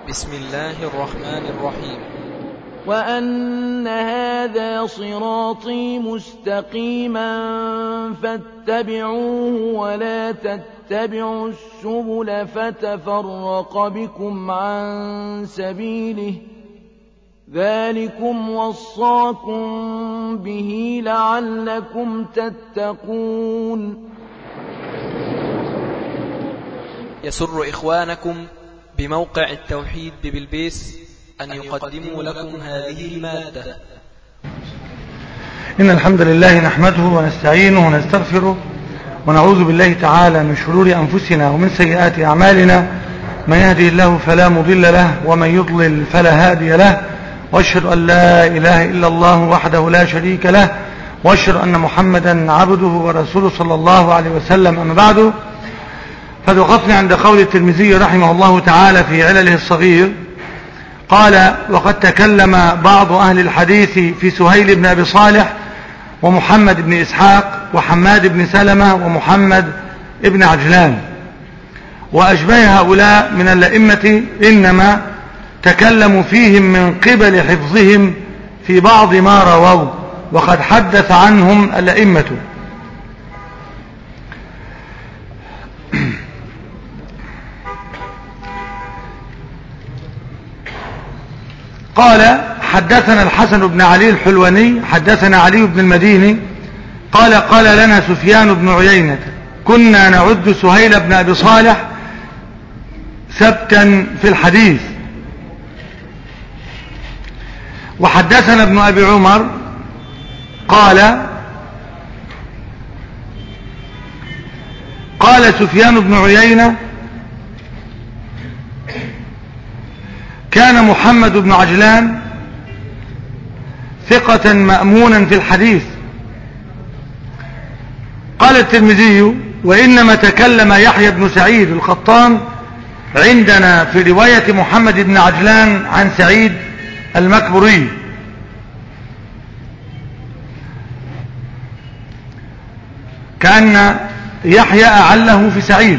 بسم الله الرحمن الرحيم وأن هذا صراطي مستقيما فاتبعوه ولا تتبعوا السبل فتفرق بكم عن سبيله ذلكم وصاكم به لعلكم تتقون يسر إخوانكم بموقع التوحيد ببلبيس أن يقدموا لكم هذه المادة إن الحمد لله نحمده ونستعينه ونستغفره ونعوذ بالله تعالى من شرور أنفسنا ومن سيئات أعمالنا من يهدي الله فلا مضل له ومن يضلل فلا هادي له واشهد أن لا إله إلا الله وحده لا شريك له واشهد أن محمدا عبده ورسوله صلى الله عليه وسلم أما بعد قد وقفنا عند قول الترمذي رحمه الله تعالى في علله الصغير قال وقد تكلم بعض أهل الحديث في سهيل بن أبي صالح ومحمد بن إسحاق وحماد بن سلمة ومحمد بن عجلان وأشباه هؤلاء من الأئمة إنما تكلموا فيهم من قبل حفظهم في بعض ما رووا وقد حدث عنهم الأئمة قال حدثنا الحسن بن علي الحلواني حدثنا علي بن المديني قال قال لنا سفيان بن عيينة كنا نعد سهيل بن أبي صالح ثبتا في الحديث وحدثنا ابن أبي عمر قال قال سفيان بن عيينة كان محمد بن عجلان ثقة مأمونا في الحديث قال الترمذي وإنما تكلم يحيى بن سعيد القطان عندنا في رواية محمد بن عجلان عن سعيد المكبري كأن يحيى أعله في سعيد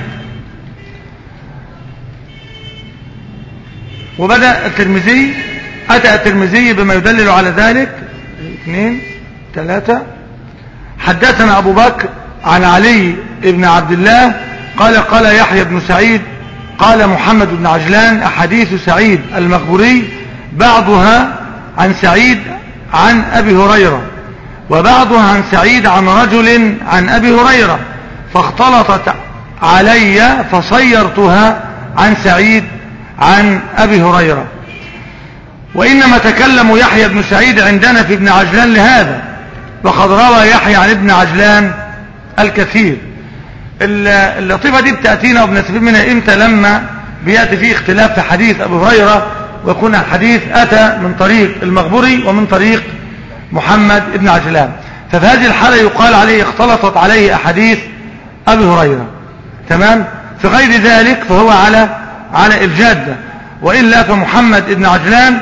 وبدأ الترمذي أتى الترمذي بما يدلل على ذلك اثنين ثلاثة حدثنا أبو بكر عن علي بن عبد الله قال قال يحيى بن سعيد قال محمد بن عجلان أحاديث سعيد المغبوري بعضها عن سعيد عن أبي هريرة وبعضها عن سعيد عن رجل عن أبي هريرة فاختلطت علي فصيرتها عن سعيد عن أبي هريرة وإنما تكلم يحيى بن سعيد عندنا في ابن عجلان لهذا وقد روى يحيى عن ابن عجلان الكثير اللطيفة دي بتأتينا وبنستفيد منها امتى لما بيأتي فيه اختلاف في حديث أبو هريرة ويكون الحديث أتى من طريق المغبري ومن طريق محمد ابن عجلان ففي هذه الحالة يقال عليه اختلطت عليه أحاديث أبي هريرة تمام في غير ذلك فهو على على الجادة وإلا فمحمد ابن عجلان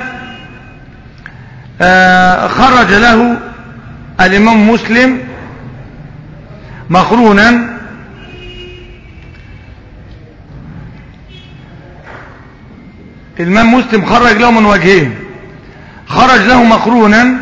آه خرج له الإمام مسلم مقرونا الإمام مسلم خرج له من وجهين خرج له مقرونا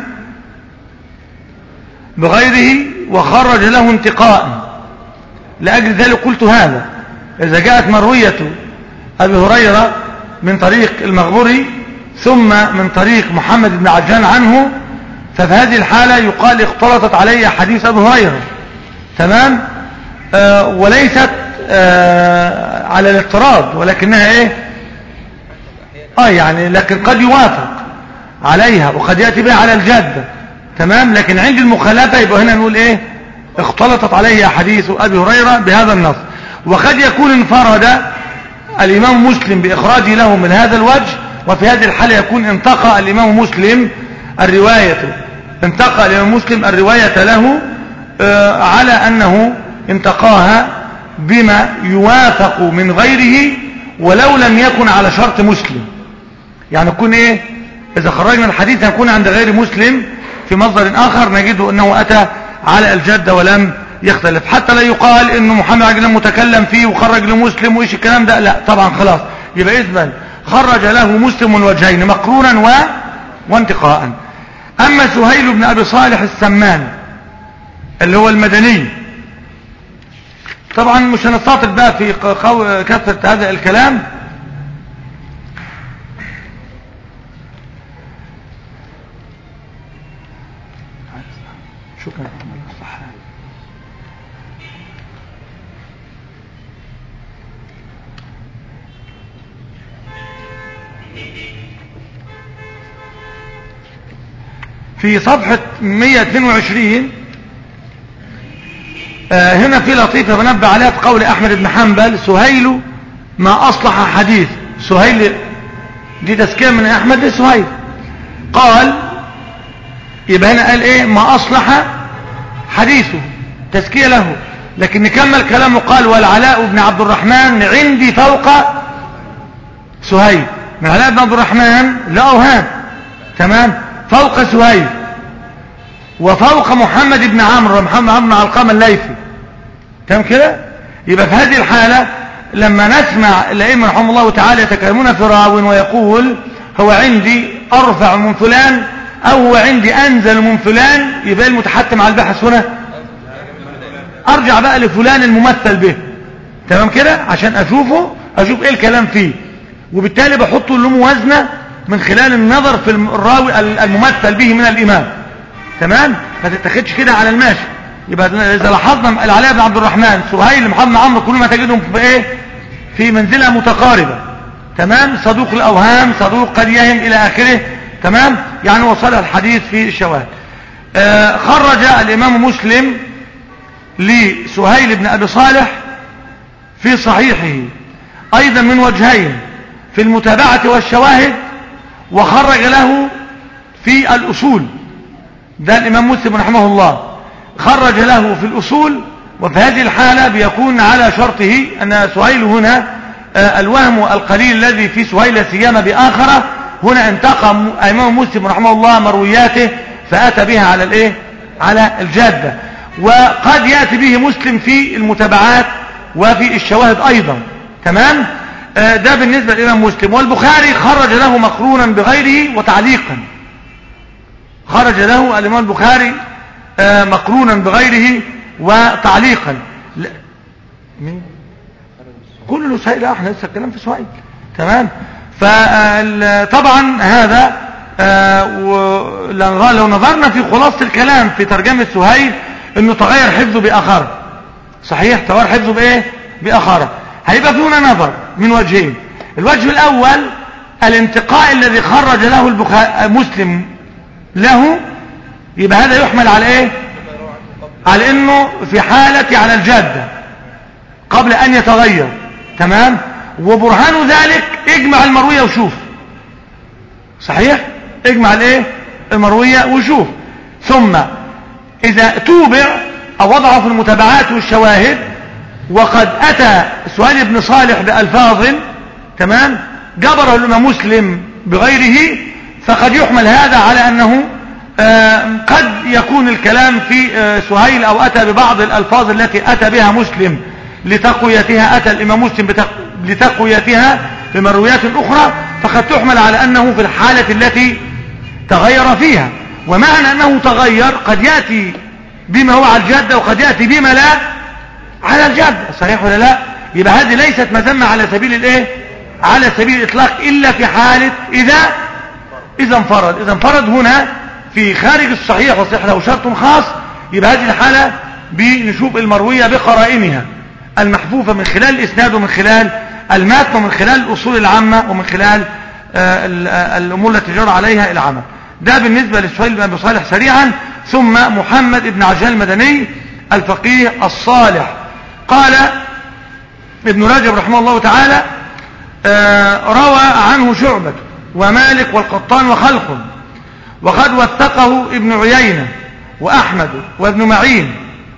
بغيره وخرج له انتقاء لأجل ذلك قلت هذا إذا جاءت مروية أبي هريرة من طريق المغبري ثم من طريق محمد بن عجان عنه ففي هذه الحالة يقال اختلطت علي حديث أبي هريرة تمام آه وليست آه على الاضطراد ولكنها ايه اه يعني لكن قد يوافق عليها وقد يأتي بها على الجادة تمام لكن عند المخالفة يبقى هنا نقول ايه اختلطت عليه حديث أبي هريرة بهذا النص وقد يكون انفرد الإمام مسلم بإخراج له من هذا الوجه وفي هذه الحالة يكون انتقى الإمام مسلم الرواية انتقى الإمام مسلم الرواية له آه على أنه انتقاها بما يوافق من غيره ولو لم يكن على شرط مسلم يعني يكون ايه اذا خرجنا الحديث يكون عند غير مسلم في مصدر اخر نجده انه اتى على الجدة ولم يختلف حتى لا يقال انه محمد عجلان متكلم فيه وخرج لمسلم وايش الكلام ده لا طبعا خلاص يبقى اذن خرج له مسلم وجهين مقرونا و... وانتقاء أما سهيل بن أبي صالح السمان اللي هو المدني طبعا مش هنستطل بقى في قو... كثرة هذا الكلام شكرا في صفحة 122 آه هنا في لطيفة بنبه عليها في قول أحمد بن حنبل سهيل ما أصلح حديث سهيل دي تزكية من أحمد لسهيل قال يبقى هنا قال إيه ما أصلح حديثه تزكية له لكن نكمل كلامه قال والعلاء بن عبد الرحمن عندي فوق سهيل من علاء بن عبد الرحمن لا أوهام تمام فوق سهيل وفوق محمد بن عمرو محمد عمرو بن علقمة الليثي تمام كده يبقى في هذه الحالة لما نسمع الأئمة رحمه الله تعالى يتكلمون في راو ويقول هو عندي أرفع من فلان أو هو عندي أنزل من فلان يبقى المتحتم على البحث هنا أرجع بقى لفلان الممثل به تمام كده عشان أشوفه أشوف إيه الكلام فيه وبالتالي بحطه له موازنة من خلال النظر في الراوي الممثل به من الإمام تمام ما تتخذش كده على الماشي يبقى إذا لاحظنا العلاء بن عبد الرحمن سهيل محمد عمرو كل ما تجدهم في إيه في منزلة متقاربة تمام صدوق الأوهام صدوق قد يهم إلى آخره تمام يعني وصل الحديث في الشواهد آه خرج الإمام مسلم لسهيل بن أبي صالح في صحيحه أيضا من وجهين في المتابعة والشواهد وخرج له في الأصول ده الإمام مسلم رحمه الله خرج له في الأصول وفي هذه الحالة بيكون على شرطه أن سهيل هنا آه الوهم القليل الذي في سهيل سيما بآخرة هنا انتقى الإمام مسلم رحمه الله مروياته فأتى بها على الإيه على الجادة وقد يأتي به مسلم في المتابعات وفي الشواهد أيضا تمام آه ده بالنسبة للإمام مسلم والبخاري خرج له مقرونا بغيره وتعليقا خرج له الإمام البخاري آه مقرونا بغيره وتعليقا لا مين كل سهيل احنا لسه الكلام في سهيل تمام فطبعا هذا آه لو نظرنا في خلاصة الكلام في ترجمة سهيل انه تغير حفظه بآخر صحيح تغير حفظه بايه بآخر هيبقى في هنا نظر من وجهين الوجه الاول الانتقاء الذي خرج له البخاري مسلم له يبقى هذا يحمل على ايه على انه في حالة على الجادة قبل ان يتغير تمام وبرهان ذلك اجمع المروية وشوف صحيح اجمع الايه المروية وشوف ثم اذا توبع او وضعه في المتابعات والشواهد وقد اتى سهيل بن صالح بألفاظ تمام جبره الامام مسلم بغيره فقد يحمل هذا على انه آه قد يكون الكلام في آه سهيل او اتى ببعض الالفاظ التي اتى بها مسلم لتقويتها اتى الامام مسلم بتق... لتقويتها بمرويات اخرى فقد تحمل على انه في الحالة التي تغير فيها ومعنى انه تغير قد يأتي بما هو على الجادة وقد يأتي بما لا على الجادة صحيح ولا لا يبقى هذه ليست مذمة على سبيل الايه على سبيل الاطلاق الا في حالة اذا اذا انفرد اذا انفرد هنا في خارج الصحيح وصحيح له شرط خاص يبقى هذه الحالة بنشوف المروية بقرائنها المحفوفة من خلال الاسناد ومن خلال الماتن ومن خلال الاصول العامة ومن خلال آه الامور التي جرى عليها العمل ده بالنسبة لسهيل بن ابي صالح سريعا ثم محمد بن عجال المدني الفقيه الصالح قال ابن رجب رحمه الله تعالى آه روى عنه شعبة ومالك والقطان وخلق وقد وثقه ابن عيينة وأحمد وابن معين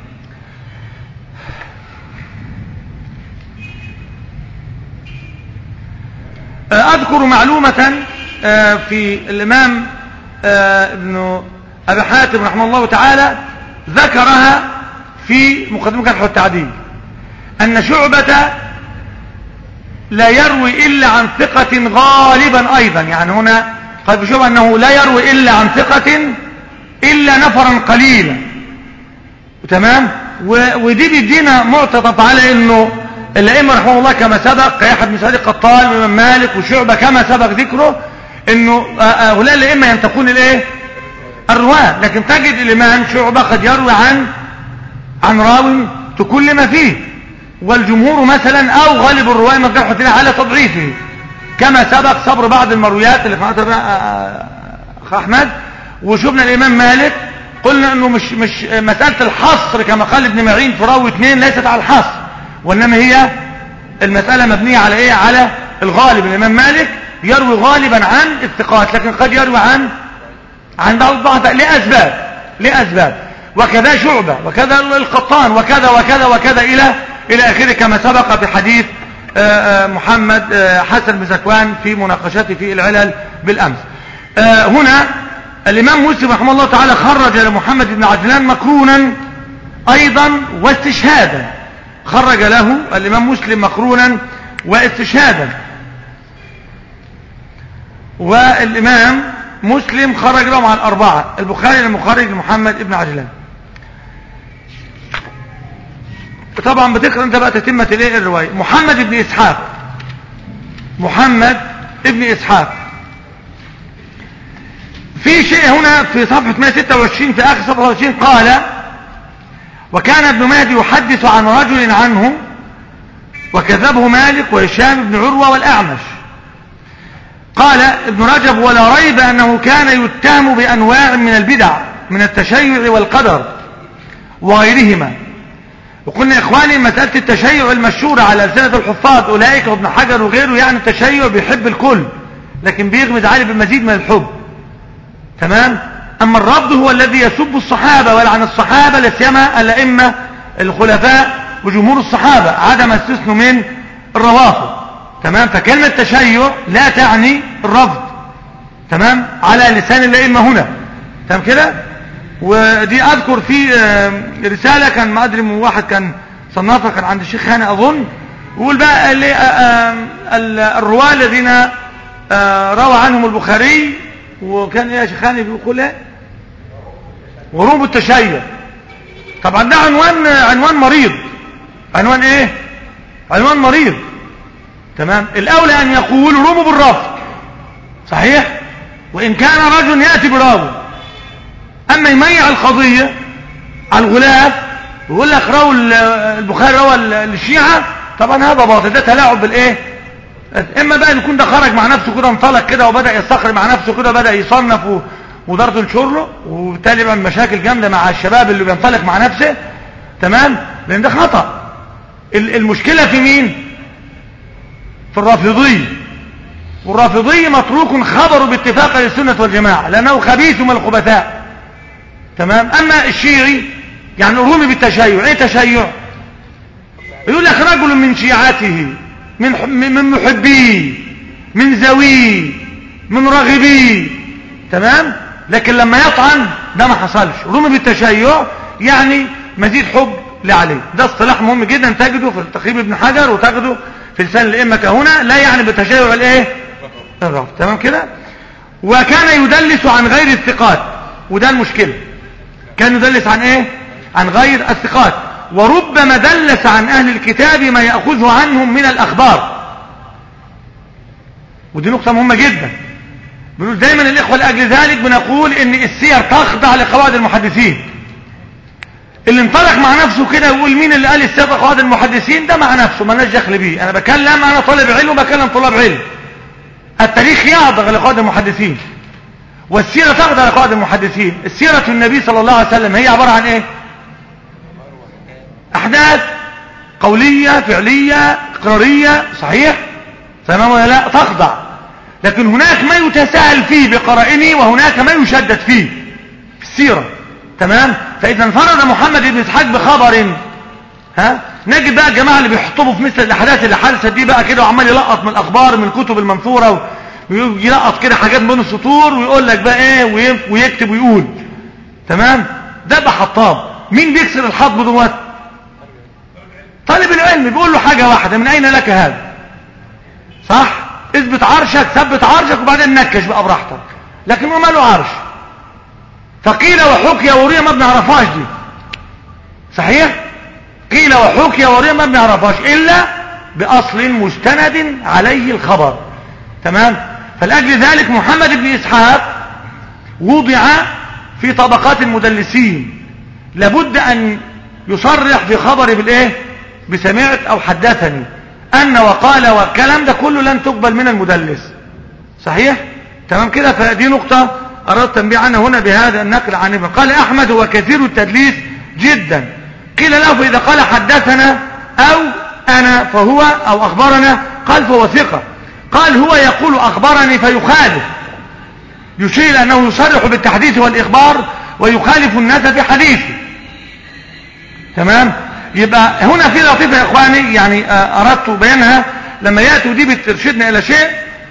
آه أذكر معلومة آه في الإمام ابن أبي حاتم رحمه الله تعالى ذكرها في مقدمة جرح والتعديل أن شعبة لا يروي إلا عن ثقة غالبا أيضا يعني هنا قد بشوف أنه لا يروي إلا عن ثقة إلا نفرا قليلا تمام ودي بيدينا معتطف على أنه الأئمة رحمه الله كما سبق كيحيى بن سعيد القطان وإمام مالك وشعبة كما سبق ذكره أنه هؤلاء الأئمة ينتقون الإيه الرواة لكن تجد الإمام شعبة قد يروي عن عن راو تكلم فيه والجمهور مثلا أو غالب الرواة مجرحة على تضعيفه كما سبق صبر بعض المرويات اللي قناتها أخ أحمد وشفنا الإمام مالك قلنا أنه مش, مش مسألة الحصر كما قال ابن معين في راوي اثنين ليست على الحصر وإنما هي المسألة مبنية على إيه على الغالب الإمام مالك يروي غالبا عن الثقات لكن قد يروي عن عن بعض بعض لأسباب لأسباب وكذا شعبة وكذا القطان وكذا وكذا وكذا إلى إلى آخره كما سبق في حديث محمد حسن بن زكوان في مناقشته في العلل بالأمس هنا الإمام مسلم رحمه الله تعالى خرج لمحمد بن عجلان مكرونا أيضا واستشهادا خرج له الإمام مسلم مكرونا واستشهادا والإمام مسلم خرج له مع الأربعة البخاري المخرج لمحمد بن عجلان طبعا بتقرأ انت بقى تتمة الايه الرواية محمد بن إسحاق محمد ابن إسحاق في شيء هنا في صفحة 126 في آخر صفحة 26 قال وكان ابن مهدي يحدث عن رجل عنه وكذبه مالك وهشام بن عروة والأعمش قال ابن رجب ولا ريب أنه كان يتهم بأنواع من البدع من التشيع والقدر وغيرهما وقلنا يا إخواني مسألة التشيع المشهورة على ألسنة الحفاظ أولئك وابن حجر وغيره يعني التشيع بيحب الكل لكن بيغمز عليه بمزيد من الحب تمام أما الرفض هو الذي يسب الصحابة ويلعن الصحابة لسيما الأئمة الخلفاء وجمهور الصحابة عدم استثنوا من الروافض تمام فكلمة تشيع لا تعني الرفض تمام على لسان الأئمة هنا تمام كده ودي أذكر في رسالة كان ما أدري من واحد كان صنفها كان عند الشيخ هاني أظن يقول بقى الرواة الذين روى عنهم البخاري وكان يا شيخ هاني بيقول ايه غروب التشيع طبعا ده عنوان عنوان مريض عنوان ايه عنوان مريض تمام الاولى ان يقول رموا بالرفض صحيح وان كان رجل ياتي براوي اما يميع القضيه على الغلاف ويقول لك روى البخاري روى الشيعه طبعا هذا باطل ده تلاعب بالايه اما بقى يكون ده خرج مع نفسه كده انطلق كده وبدا يستخرج مع نفسه كده بدا يصنف ودارته تنشر له وبالتالي بقى مشاكل جامده مع الشباب اللي بينطلق مع نفسه تمام لان ده خطا المشكله في مين في الرافضي والرافضي متروك خبره باتفاق السنه والجماعه لانه خبيث من الخبثاء تمام اما الشيعي يعني رمي بالتشيع ايه تشيع يقول لك رجل من شيعته من من محبيه من ذويه من راغبيه تمام لكن لما يطعن ده ما حصلش رمي بالتشيع يعني مزيد حب لعلي ده اصطلاح مهم جدا تجده في تقريب ابن حجر وتجده في لسان الائمه كهنا لا يعني بالتشيع الايه الرفض تمام كده وكان يدلس عن غير الثقات وده المشكله كان يدلس عن ايه عن غير الثقات وربما دلس عن أهل الكتاب ما يأخذه عنهم من الأخبار ودي نقطة مهمة جدا بنقول دايما الإخوة لأجل ذلك بنقول إن السير تخضع لقواعد المحدثين اللي انطلق مع نفسه كده يقول مين اللي قال السير قواعد المحدثين ده مع نفسه مالناش دخل بيه أنا بكلم أنا طالب علم وبكلم طلاب علم التاريخ يخضع لقواعد المحدثين والسيرة تخضع لقواعد المحدثين السيرة النبي صلى الله عليه وسلم هي عبارة عن إيه أحداث قولية فعلية إقرارية صحيح تمام ولا لا تخضع لكن هناك ما يتساهل فيه بقرائنه وهناك ما يشدد فيه في السيرة تمام فإذا انفرد محمد بن إسحاق بخبر ها نجد بقى الجماعة اللي بيحطبوا في مثل الأحداث اللي حدثت دي بقى كده وعمال يلقط من الأخبار من الكتب المنثورة ويلقط كده حاجات بين السطور ويقول لك بقى ايه ويكتب ويقول تمام ده بقى حطاب مين بيكسر الحطب دوت طالب العلم بيقول له حاجة واحدة من أين لك هذا صح اثبت عرشك ثبت عرشك وبعدين نكش بقى براحتك لكن هو ماله عرش فقيل وحكي وروي ما بنعرفهاش دي صحيح قيل وحكي وروي ما بنعرفهاش الا باصل مستند عليه الخبر تمام فلاجل ذلك محمد بن اسحاق وضع في طبقات المدلسين لابد ان يصرح في خبر بالايه بسمعت او حدثني ان وقال والكلام ده كله لن تقبل من المدلس صحيح تمام كده فدي نقطة اردت تنبيه عنها هنا بهذا النقل عن ابن قال احمد هو كثير التدليس جدا قيل له فاذا قال حدثنا او انا فهو او اخبرنا قال فهو ثقة قال هو يقول اخبرني فيخالف يشير انه يصرح بالتحديث والاخبار ويخالف الناس في حديثه تمام يبقى هنا في لطيفة يا اخواني يعني اردت بيانها لما يأتوا دي بترشدنا الى شيء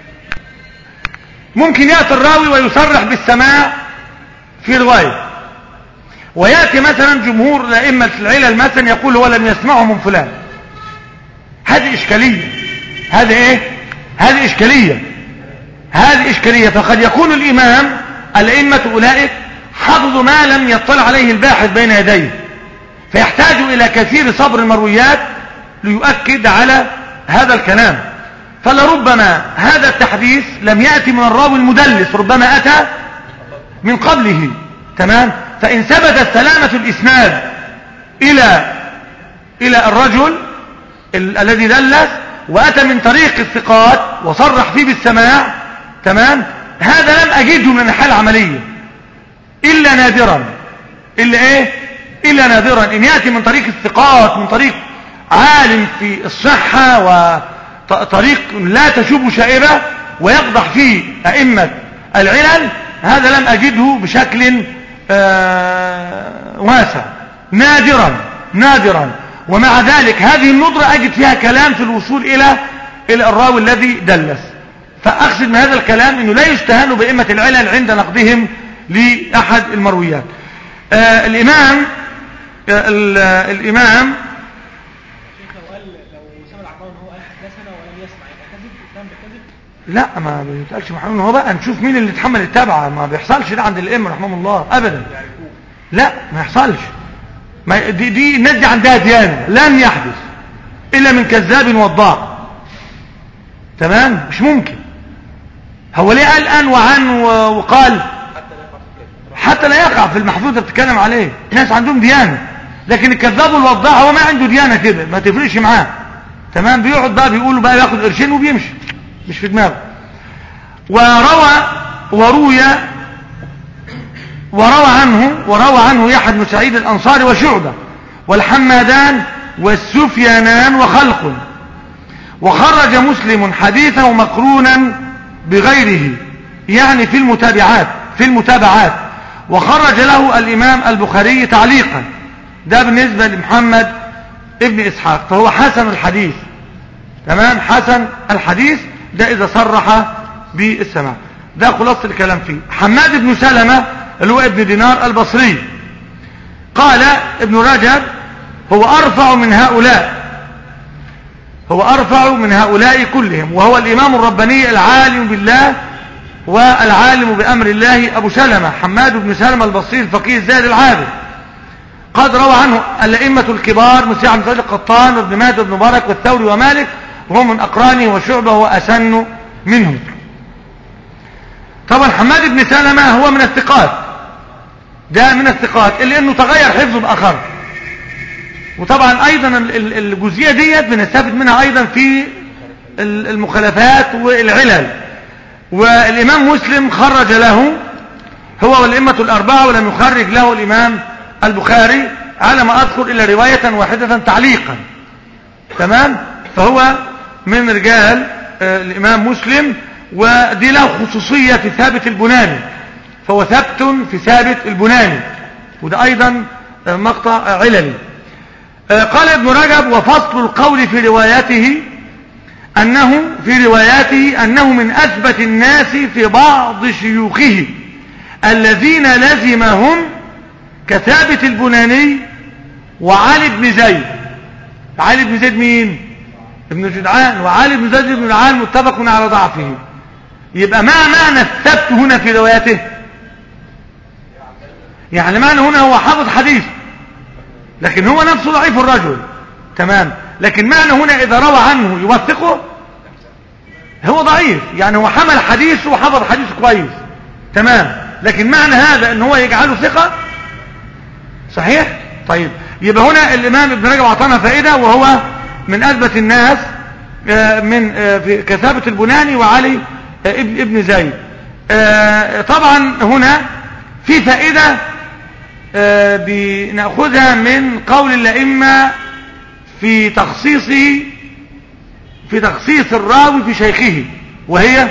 ممكن يأتي الراوي ويصرح بالسماع في رواية ويأتي مثلا جمهور الأئمة العلل مثلا يقول هو لم يسمعه من فلان هذه إشكالية هذه إيه هذه إشكالية هذه إشكالية فقد يكون الإمام الأئمة أولئك حفظوا ما لم يطلع عليه الباحث بين يديه فيحتاج إلى كثير صبر المرويات ليؤكد على هذا الكلام فلربما هذا التحديث لم يأتي من الراوي المدلس ربما أتى من قبله تمام فإن ثبتت سلامة الإسناد إلى إلى الرجل ال الذي دلس وأتى من طريق الثقات وصرح فيه بالسماع تمام هذا لم أجده من الناحية العملية إلا نادرا إلا إيه إلا نادرا إن يأتي من طريق الثقات من طريق عالم في الصحة وطريق لا تشوب شائبة ويقضح فيه أئمة العلل هذا لم أجده بشكل آه واسع نادرا نادرا ومع ذلك هذه الندرة أجد فيها كلام في الوصول إلى إلى الراوي الذي دلس فأقصد من هذا الكلام أنه لا يستهان بأئمة العلل عند نقدهم لأحد المرويات آه الإمام آه الإمام لا ما بيتقالش محمود هو بقى نشوف مين اللي اتحمل التبعة ما بيحصلش ده عند الائمه رحمهم الله ابدا لا ما يحصلش ما دي, دي الناس دي عندها ديانه لن يحدث الا من كذاب وضاع تمام مش ممكن هو ليه قال ان وعن وقال حتى لا يقع في المحذوف اللي بتتكلم عليه ناس عندهم ديانه لكن الكذاب والوضاع هو ما عنده ديانه كده ما تفرقش معاه تمام بيقعد بقى بيقولوا بقى ياخد قرشين وبيمشي مش في دماغه وروى وروي وروى عنه وروى عنه يحيى بن سعيد الأنصاري وشعبة والحمادان والسفيانان وخلق وخرج مسلم حديثه مقرونا بغيره يعني في المتابعات في المتابعات وخرج له الإمام البخاري تعليقا ده بالنسبة لمحمد ابن إسحاق فهو حسن الحديث تمام حسن الحديث ده إذا صرح بالسماع ده خلاصة الكلام فيه حماد بن سلمة اللي هو ابن دينار البصري قال ابن رجب هو أرفع من هؤلاء هو أرفع من هؤلاء كلهم وهو الإمام الرباني العالم بالله والعالم بأمر الله أبو سلمة حماد بن سلمة البصري الفقيه الزاهد العابد قد روى عنه الأئمة الكبار مسيح بن سعيد القطان وابن مهد بن مبارك والثوري ومالك وهو من أقرانه وشعبة وأسن منهم طبعا حماد بن سلمة هو من الثقات ده من الثقات اللي انه تغير حفظه بآخر وطبعا ايضا الجزئية ديت بنستفد منها ايضا في المخالفات والعلل والامام مسلم خرج له هو والائمة الاربعة ولم يخرج له الامام البخاري على ما اذكر الا رواية واحدة تعليقا تمام فهو من رجال الامام مسلم ودي له خصوصية في ثابت البناني فهو ثبت في ثابت البناني وده ايضا مقطع عللي قال ابن رجب وفصل القول في رواياته انه في رواياته انه من اثبت الناس في بعض شيوخه الذين لزمهم كثابت البناني وعلي بن زيد علي بن زيد مين ابن جدعان وعلي بن زيد بن جدعان متفق على ضعفه يبقى ما معنى الثبت هنا في روايته يعني معنى هنا هو حافظ حديث لكن هو نفسه ضعيف الرجل تمام لكن معنى هنا إذا روى عنه يوثقه هو ضعيف يعني هو حمل حديث وحفظ حديث كويس تمام لكن معنى هذا ان هو يجعله ثقة صحيح طيب يبقى هنا الامام ابن رجب اعطانا فائدة وهو من اثبت الناس من في كثابة البناني وعلي ابن ابن زيد طبعا هنا في فائدة بنأخذها من قول الأئمة في تخصيصه في تخصيص الراوي في شيخه وهي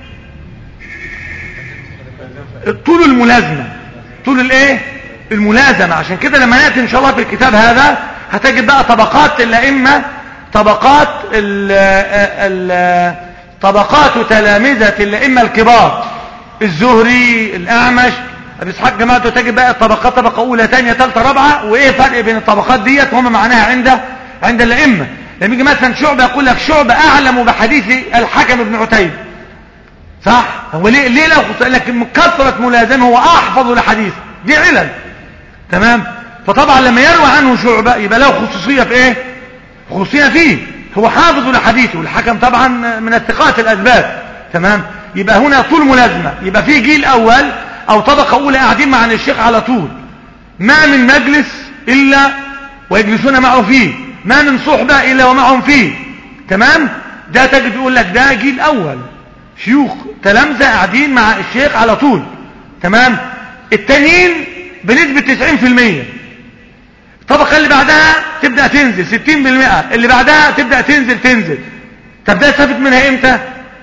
طول الملازمة طول الايه الملازمة عشان كده لما نأتي ان شاء الله في الكتاب هذا هتجد بقى طبقات الأئمة طبقات ال ال طبقات تلامذة الأئمة الكبار الزهري الأعمش أبي إسحاق جماعته تجد بقى الطبقات طبقة أولى ثانية ثالثة رابعة وإيه فرق بين الطبقات ديت وهم معناها عند عند الأئمة لما يجي مثلا شعبة يقول لك شعبة أعلم بحديث الحكم ابن عتيب صح هو ليه ليه لو قال لك من كثرة ملازمه هو أحفظ لحديث دي علل تمام فطبعا لما يروى عنه شعبة يبقى له خصوصية في ايه خصوصية فيه هو حافظ لحديثه والحكم طبعا من الثقات الأسباب تمام يبقى هنا طول ملازمة يبقى في جيل أول أو طبقة أولى قاعدين مع الشيخ على طول ما من مجلس إلا ويجلسون معه فيه ما من صحبة إلا ومعهم فيه تمام ده تجد يقول لك ده جيل أول شيوخ تلامذة قاعدين مع الشيخ على طول تمام التانيين بنسبة 90% الطبقة اللي بعدها تبدأ تنزل 60% اللي بعدها تبدأ تنزل تنزل طب ده استفد منها امتى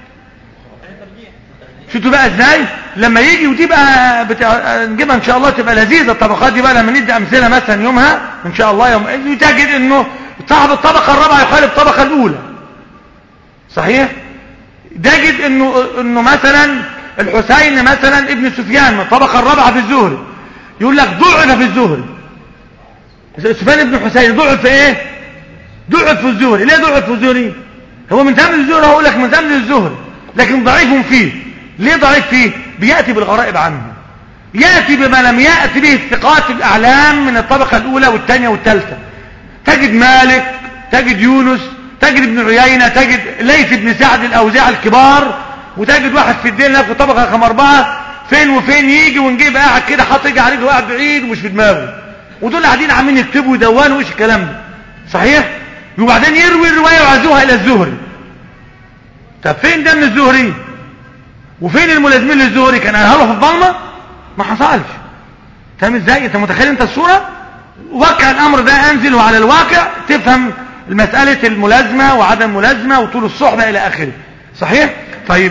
شفتوا بقى ازاي لما يجي ودي بقى بتاع... نجيبها ان شاء الله تبقى لذيذه الطبقات دي بقى لما ندي امثله مثلا يومها ان شاء الله يوم تجد انه صاحب الطبقه الرابعه يخالف الطبقه الاولى صحيح تجد انه انه مثلا الحسين مثلا ابن سفيان من الطبقه الرابعه في الزهري يقول لك ضعف في الزهري سفيان ابن حسين ضعف في ايه ضعف في الزهري ليه ضعف في الزهري هو من تمن الزهري هقول لك من تمن الزهري لكن ضعيف فيه ليه ضعيف فيه بياتي بالغرائب عنه ياتي بما لم ياتي به الثقات الاعلام من الطبقه الاولى والثانيه والثالثه تجد مالك تجد يونس تجد ابن عيينة تجد ليث بن سعد الأوزاع الكبار وتجد واحد في الدين في طبقة رقم أربعة فين وفين يجي ونجيب قاعد كده حاطط يجي عليه وقاعد بعيد ومش في دماغه ودول قاعدين عاملين يكتبوا ويدونوا وش الكلام ده صحيح وبعدين يروي الرواية ويعزوها إلى الزهري طب فين ده من الزهري وفين الملازمين للزهري كان قالها له في الضلمة ما حصلش فاهم ازاي انت متخيل انت الصورة وقع الامر ده انزل على الواقع تفهم المسألة الملازمة وعدم الملازمة وطول الصحبة إلى آخره صحيح؟ طيب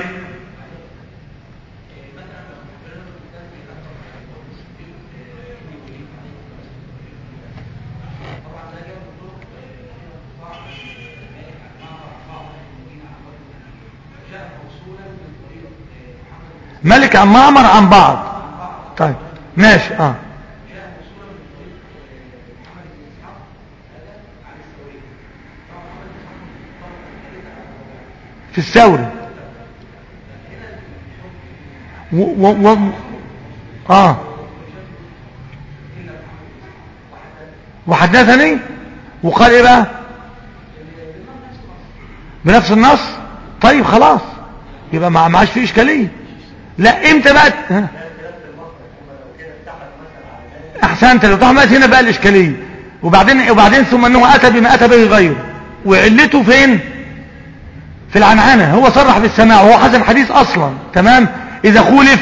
ملك عن معمر عن بعض طيب ماشي اه في الثوري و و و اه وحدثني وقال ايه بقى بنفس النص طيب خلاص يبقى ما معاش فيه اشكاليه لا امتى بقى ها؟ احسنت لو طبعا هنا بقى الاشكاليه وبعدين وبعدين ثم انه اتى بما اتى به غيره وعلته فين في العنعنة هو صرح بالسماع وهو حسن حديث اصلا تمام اذا خولف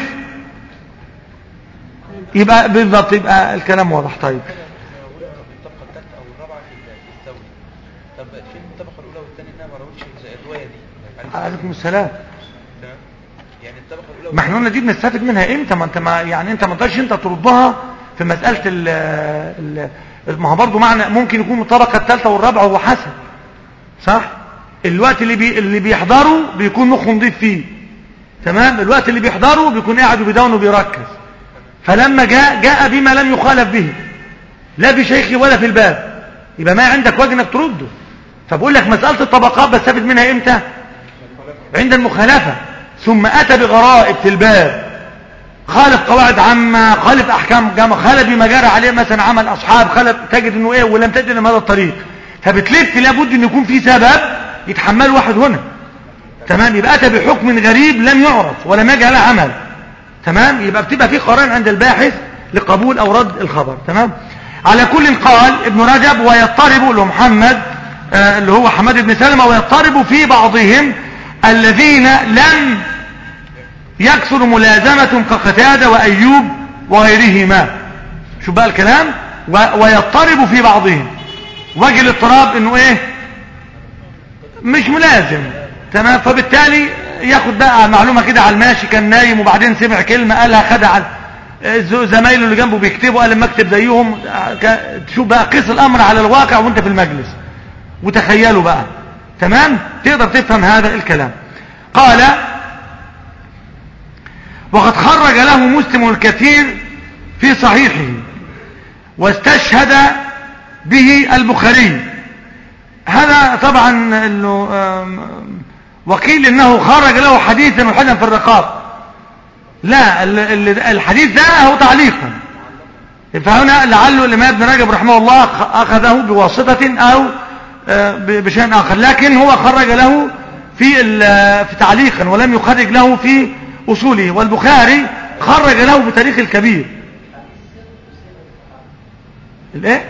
يبقى بالضبط يبقى الكلام واضح طيب الطبقه الثالثه او الرابعه في الثوري طب فين الطبقه الاولى والثانيه انها ما روتش زي الروايه دي عليكم السلام تمام يعني الطبقه الاولى ما احنا قلنا دي بنستفيد منها امتى ما انت ما يعني انت ما تقدرش انت تردها في مساله ال ال ما هو برضه معنى ممكن يكون الطبقه الثالثه والرابعه هو حسن صح الوقت اللي بي اللي بيحضروا بيكون مخه نضيف فيه تمام الوقت اللي بيحضروا بيكون قاعد وبيدون وبيركز فلما جاء جاء بما لم يخالف به لا بشيخه ولا في الباب يبقى ما عندك وجه انك ترده فبقول لك مسألة الطبقات بستفد منها امتى عند المخالفة ثم أتى بغرائب في الباب خالف قواعد عامة خالف أحكام جامعة خالف بما جرى عليه مثلا عمل أصحاب خالف تجد أنه إيه ولم تجد من هذا الطريق فبتلف لابد أن يكون في سبب يتحمل واحد هنا تمام يبقى أتى بحكم غريب لم يعرف ولم يجعل عمل تمام يبقى بتبقى في قرار عند الباحث لقبول أو رد الخبر تمام على كل قال ابن رجب ويضطرب له محمد آه اللي هو حماد بن سلمة ويضطرب في بعضهم الذين لم يكثر ملازمة كقتادة وأيوب وغيرهما شو بقى الكلام و... ويضطرب في بعضهم وجه الاضطراب انه ايه مش ملازم تمام فبالتالي ياخد بقى معلومة كده على الماشي كان نايم وبعدين سمع كلمة قالها خدها على زمايله اللي جنبه بيكتبوا قال لما اكتب زيهم تشوف بقى قيس الامر على الواقع وانت في المجلس وتخيلوا بقى تمام تقدر تفهم هذا الكلام قال وقد خرج له مسلم الكثير في صحيحه واستشهد به البخاري هذا طبعا انه وقيل انه خرج له حديثا وحدا في الرقاب لا الحديث ده هو تعليقا فهنا لعله الامام ابن رجب رحمه الله اخذه بواسطة او بشيء اخر لكن هو خرج له في في تعليقا ولم يخرج له في اصوله والبخاري خرج له في تاريخ الكبير الايه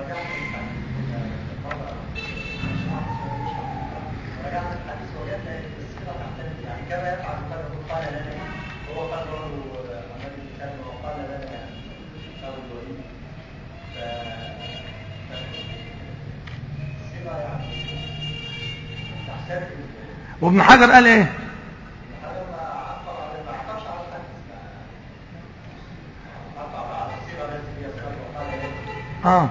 وابن حجر قال ايه اه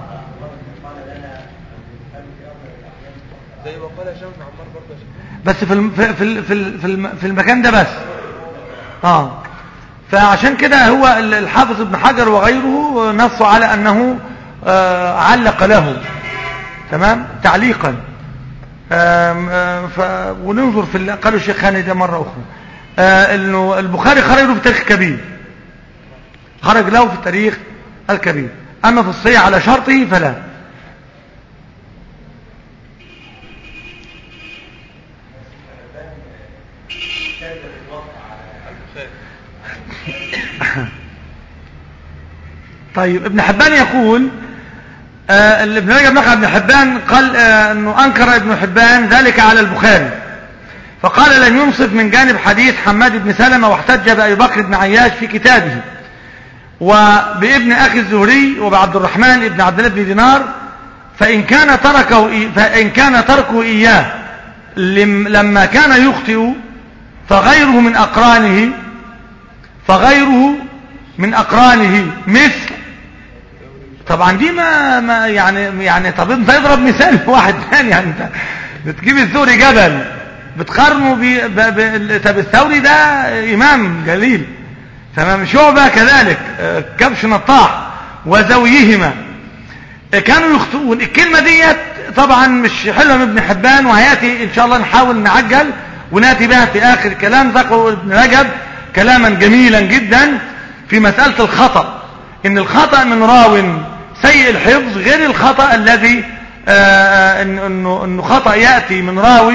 زي ما قال هشام بن عمار برضه يا شيخ بس في الم... في في في, في, في المكان ده بس اه فعشان كده هو الحافظ ابن حجر وغيره نصوا على انه آه علق له تمام تعليقا آم آم ف... وننظر في اللي قالوا الشيخ هاني ده مرة أخرى آه انه البخاري خرج له في التاريخ الكبير خرج له في التاريخ الكبير أما في الصحيح على شرطه فلا طيب ابن حبان يقول آه ابن رجب نقل ابن حبان قال آه انه انكر ابن حبان ذلك على البخاري فقال لم ينصف من جانب حديث حماد بن سلمة واحتج بأبي بكر بن عياش في كتابه وبابن أخي الزهري وبعبد الرحمن بن عبد الله بن دينار فإن كان تركه فإن كان تركه إياه لما كان يخطئ فغيره من أقرانه فغيره من أقرانه مثل طبعا دي ما, ما يعني يعني طب انت اضرب مثال واحد ثاني يعني انت بتجيب الثوري جبل بتقارنه ب... ب... ب... طب الثوري ده امام جليل تمام شعبة كذلك كبش نطاح وزويهما كانوا يخطئون الكلمة ديت طبعا مش حلوة من ابن حبان وهياتي ان شاء الله نحاول نعجل وناتي بها في اخر كلام ذكر ابن رجب كلاما جميلا جدا في مسألة الخطأ ان الخطأ من راو سيء الحفظ غير الخطأ الذي انه انه خطأ يأتي من راوي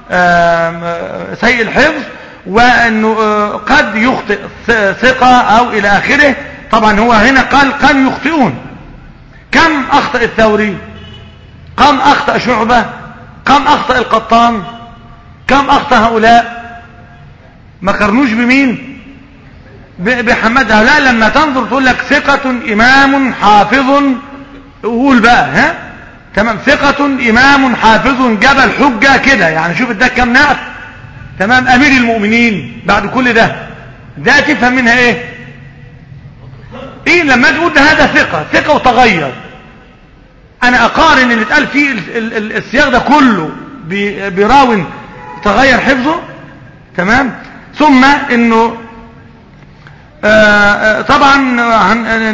سيء الحفظ وانه قد يخطئ ثقة او الى اخره طبعا هو هنا قال قد يخطئون كم اخطأ الثوري كم اخطأ شعبة كم اخطأ القطان كم اخطأ هؤلاء ما قرنوش بمين بحمد هؤلاء لما تنظر تقول لك ثقة امام حافظ قول بقى ها تمام ثقة امام حافظ جبل حجة كده يعني شوف ده كم نعت تمام امير المؤمنين بعد كل ده ده تفهم منها ايه ايه لما تقول ده هذا ثقة ثقة وتغير انا اقارن اللي اتقال فيه السياق ده كله براو تغير حفظه تمام ثم انه آآ طبعا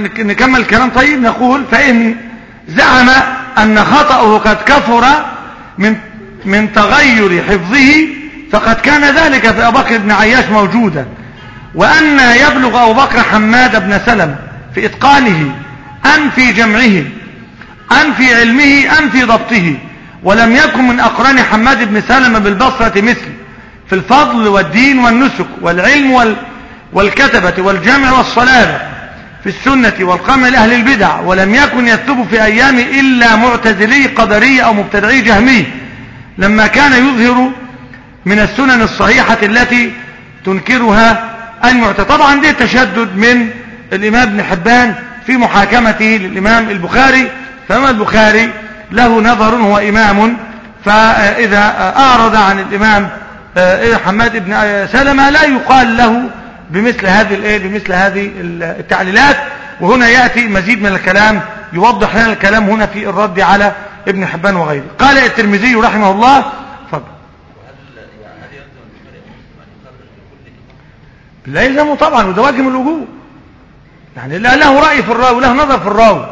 نكمل الكلام طيب نقول فإن زعم أن خطأه قد كفر من من تغير حفظه فقد كان ذلك في أبو بكر بن عياش موجودا وأن يبلغ أبو بكر حماد بن سلم في إتقانه أم في جمعه أم في علمه أم في ضبطه ولم يكن من أقران حماد بن سلم بالبصرة مثل في الفضل والدين والنسك والعلم وال والكتبة والجمع والصلابة في السنة والقمع لأهل البدع ولم يكن يكتب في أيامه إلا معتزلي قدري أو مبتدعي جهمي لما كان يظهر من السنن الصحيحة التي تنكرها المعتزلة طبعا دي تشدد من الإمام ابن حبان في محاكمته للإمام البخاري فإمام البخاري له نظر هو إمام فإذا أعرض عن الإمام حماد بن سلمة لا يقال له بمثل هذه الايه بمثل هذه التعليلات وهنا يأتي مزيد من الكلام يوضح لنا الكلام هنا في الرد على ابن حبان وغيره قال الترمذي رحمه الله فضل لا يلزمه طبعا وده واجب الوجوب يعني لا له رأي في الراوي وله نظر في الراوي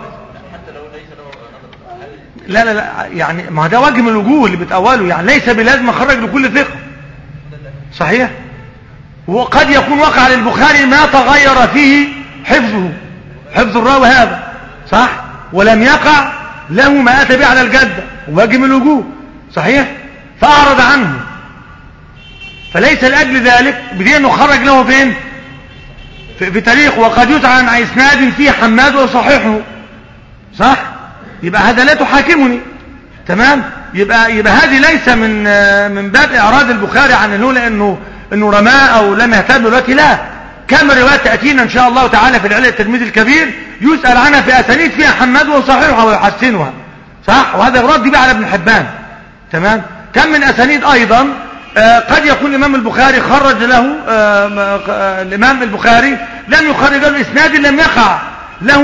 لا لا لا يعني ما ده واجب الوجوه اللي بتأوله يعني ليس بلازم اخرج لكل ثقة صحيح وقد يكون وقع للبخاري ما تغير فيه حفظه حفظ الراوي هذا صح ولم يقع له ما أتى به على الجدة واجب الوجوه صحيح فأعرض عنه فليس لأجل ذلك بدي أنه خرج له فين في, في تاريخ وقد يتعى عن إسناد فيه حماد وصحيحه صح يبقى هذا لا تحاكمني تمام يبقى يبقى هذه ليس من من باب اعراض البخاري عن انه لانه انه رماه او لم يهتم دلوقتي لا كما روايات تاتينا ان شاء الله تعالى في العلل التلميذ الكبير يسال عنها في اسانيد فيها حماد وصحيحها ويحسنها صح وهذا يرد به على ابن حبان تمام كم من اسانيد ايضا آه قد يكون الامام البخاري خرج له آه آه الامام البخاري لم يخرج له اسناد لم يقع له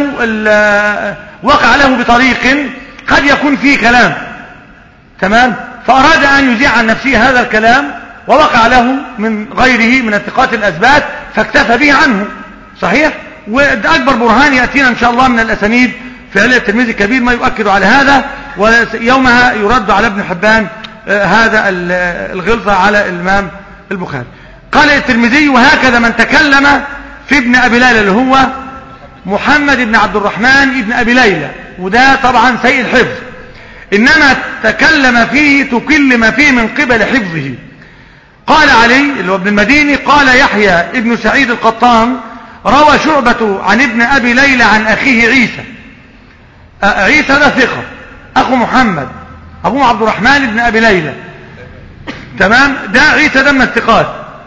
وقع له بطريق قد يكون فيه كلام تمام فأراد أن يذيع عن نفسه هذا الكلام ووقع له من غيره من الثقات الأثبات فاكتفى به عنه صحيح وأكبر برهان يأتينا إن شاء الله من الأسانيد في علة الترمذي الكبير ما يؤكد على هذا ويومها يرد على ابن حبان هذا الغلظة على الإمام البخاري قال الترمذي وهكذا من تكلم في ابن أبي ليلى اللي هو محمد بن عبد الرحمن بن أبي ليلى وده طبعا سيء الحفظ إنما تكلم فيه تكلم فيه من قبل حفظه قال علي اللي هو ابن المديني قال يحيى ابن سعيد القطان روى شعبة عن ابن أبي ليلى عن أخيه عيسى عيسى ده ثقة أخو محمد أبوه عبد الرحمن بن أبي ليلى تمام ده عيسى ده من الثقات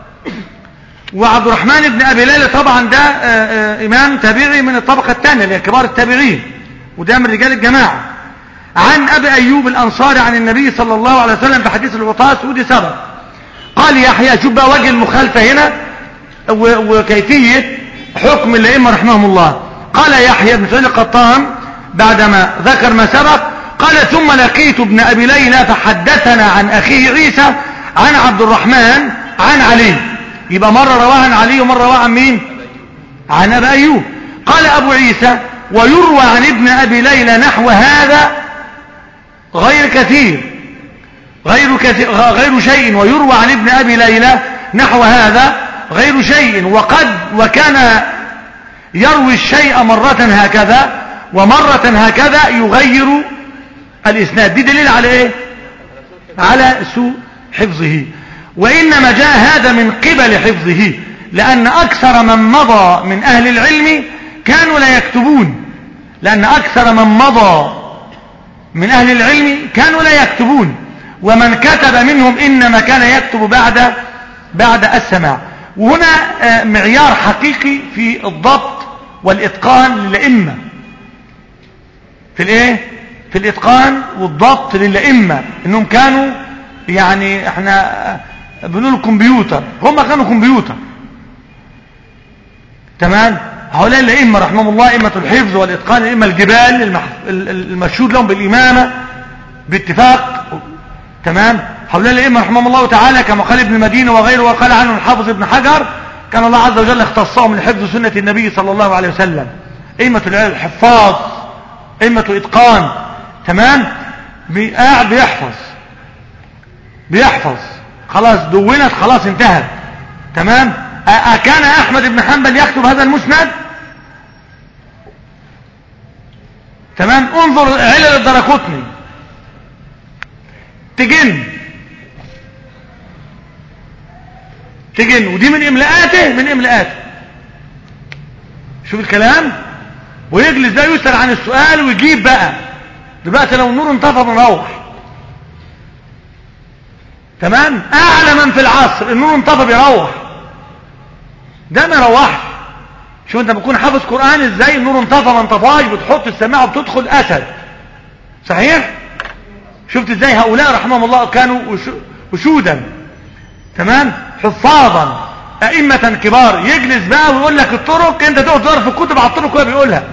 وعبد الرحمن بن أبي ليلى طبعا ده إمام تابعي من الطبقة الثانية اللي كبار التابعين وده من رجال الجماعة عن أبي أيوب الأنصاري عن النبي صلى الله عليه وسلم في حديث العطاس ودي سبب قال يحيى شوف بقى وجه المخالفة هنا وكيفية حكم الأئمة رحمهم الله قال يحيى بن سعيد القطان بعدما ذكر ما سبق قال ثم لقيت ابن أبي ليلى فحدثنا عن أخيه عيسى عن عبد الرحمن عن علي يبقى مرة رواه عن علي ومرة رواه عن مين عن أبي أيوب قال أبو عيسى ويروى عن ابن أبي ليلى نحو هذا غير كثير غير, كثير غير شيء ويروى عن ابن أبي ليلى نحو هذا غير شيء وقد وكان يروي الشيء مرة هكذا ومرة هكذا يغير الإسناد دي دليل على إيه على سوء حفظه وإنما جاء هذا من قبل حفظه لأن أكثر من مضى من أهل العلم كانوا لا يكتبون لأن أكثر من مضى من أهل العلم كانوا لا يكتبون ومن كتب منهم إنما كان يكتب بعد بعد السماع وهنا معيار حقيقي في الضبط والإتقان للأئمة في الايه في الإتقان والضبط للأئمة إنهم كانوا يعني احنا بنقول كمبيوتر هم كانوا كمبيوتر تمام هؤلاء الأئمة رحمهم الله أئمة الحفظ والإتقان الأئمة الجبال المشهود لهم بالإمامة باتفاق تمام هؤلاء الأئمة رحمهم الله تعالى كما قال ابن المدينة وغيره وقال عنه الحافظ ابن حجر كان الله عز وجل اختصهم لحفظ سنة النبي صلى الله عليه وسلم أئمة الحفاظ أئمة إتقان تمام قاعد بيحفظ بيحفظ خلاص دونت خلاص انتهت تمام أ- أكان أحمد بن حنبل يكتب هذا المسند تمام انظر علل الدرقطني تجن تجن ودي من املاءاته من املاءاته شوف الكلام ويجلس ده يسأل عن السؤال ويجيب بقى دلوقتي لو النور انطفى بنروح تمام اعلى من في العصر النور انطفى بيروح ده ما يروحش شوف انت بتكون حافظ قرآن ازاي النور انطفى ما انطفاش بتحط السماعه وبتدخل اسد صحيح شفت ازاي هؤلاء رحمهم الله كانوا وش- وشودا تمام حفاظا ائمة كبار يجلس بقى ويقول لك الطرق انت تقعد تقرا في الكتب على الطرق وهو بيقولها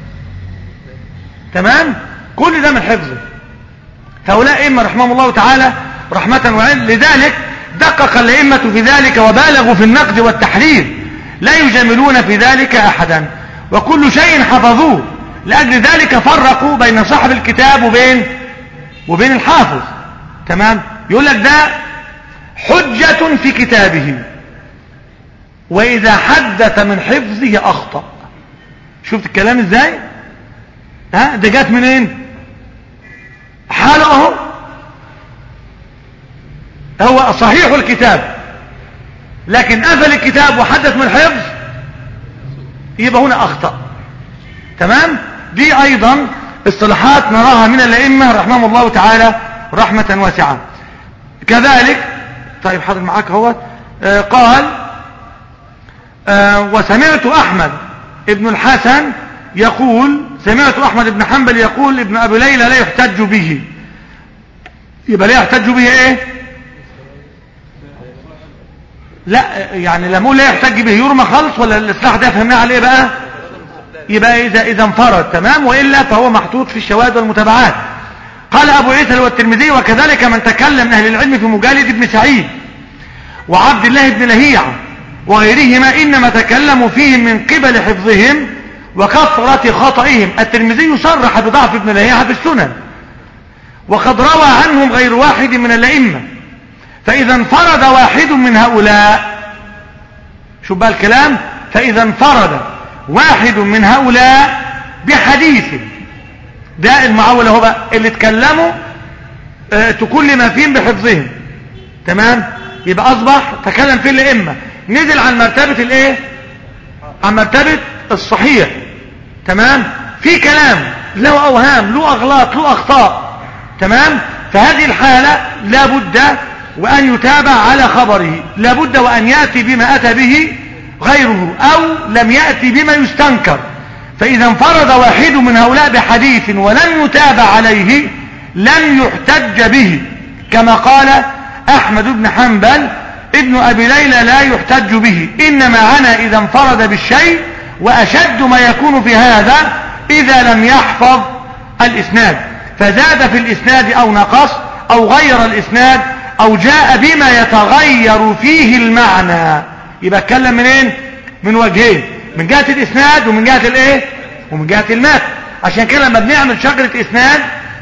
تمام كل ده من حفظه هؤلاء ائمة رحمهم الله تعالى رحمة وعلم لذلك دقق الائمة في ذلك وبالغوا في النقد والتحرير لا يجاملون في ذلك احدا وكل شيء حفظوه لاجل ذلك فرقوا بين صاحب الكتاب وبين وبين الحافظ تمام يقول لك ده حجة في كتابه وإذا حدث من حفظه أخطأ شفت الكلام ازاي ها ده جات منين حاله اهو هو صحيح الكتاب لكن قفل الكتاب وحدث من حفظ يبقى هنا أخطأ تمام دي أيضا اصطلاحات نراها من الأئمة رحمهم الله تعالى رحمة واسعة كذلك طيب حاضر معاك هو آه قال آه وسمعت أحمد ابن الحسن يقول سمعت أحمد بن حنبل يقول ابن أبي ليلى لا يحتج به يبقى لا يحتج به ايه لا يعني لما اقول لا يحتج به يرمى خالص ولا الاصلاح ده فهمناه على ايه بقى يبقى اذا اذا انفرد تمام والا فهو محطوط في الشواهد والمتابعات قال ابو عيسى والترمذي وكذلك من تكلم من اهل العلم في مجالد بن سعيد وعبد الله بن لهيعة وغيرهما انما تكلموا فيهم من قبل حفظهم وكثرة خطئهم الترمذي صرح بضعف ابن لهيعة في السنن وقد روى عنهم غير واحد من الائمه فإذا انفرد واحد من هؤلاء شو بقى الكلام فإذا انفرد واحد من هؤلاء بحديث ده المعول هو بقى اللي اتكلموا اه تكل ما فيهم بحفظهم تمام يبقى أصبح تكلم فيه الأئمة نزل عن مرتبة الايه عن مرتبة الصحيح تمام في كلام له أوهام له أغلاط له أخطاء تمام فهذه الحالة لا بد وأن يتابع على خبره لابد وأن يأتي بما أتى به غيره أو لم يأتي بما يستنكر فإذا انفرد واحد من هؤلاء بحديث ولم يتابع عليه لم يحتج به كما قال أحمد بن حنبل ابن أبي ليلى لا يحتج به إنما عنا إذا انفرد بالشيء وأشد ما يكون في هذا إذا لم يحفظ الإسناد فزاد في الإسناد أو نقص أو غير الإسناد او جاء بما يتغير فيه المعنى يبقى اتكلم منين من وجهين من جهة الاسناد ومن جهة الايه ومن جهة المتن عشان كده لما بنعمل شجرة اسناد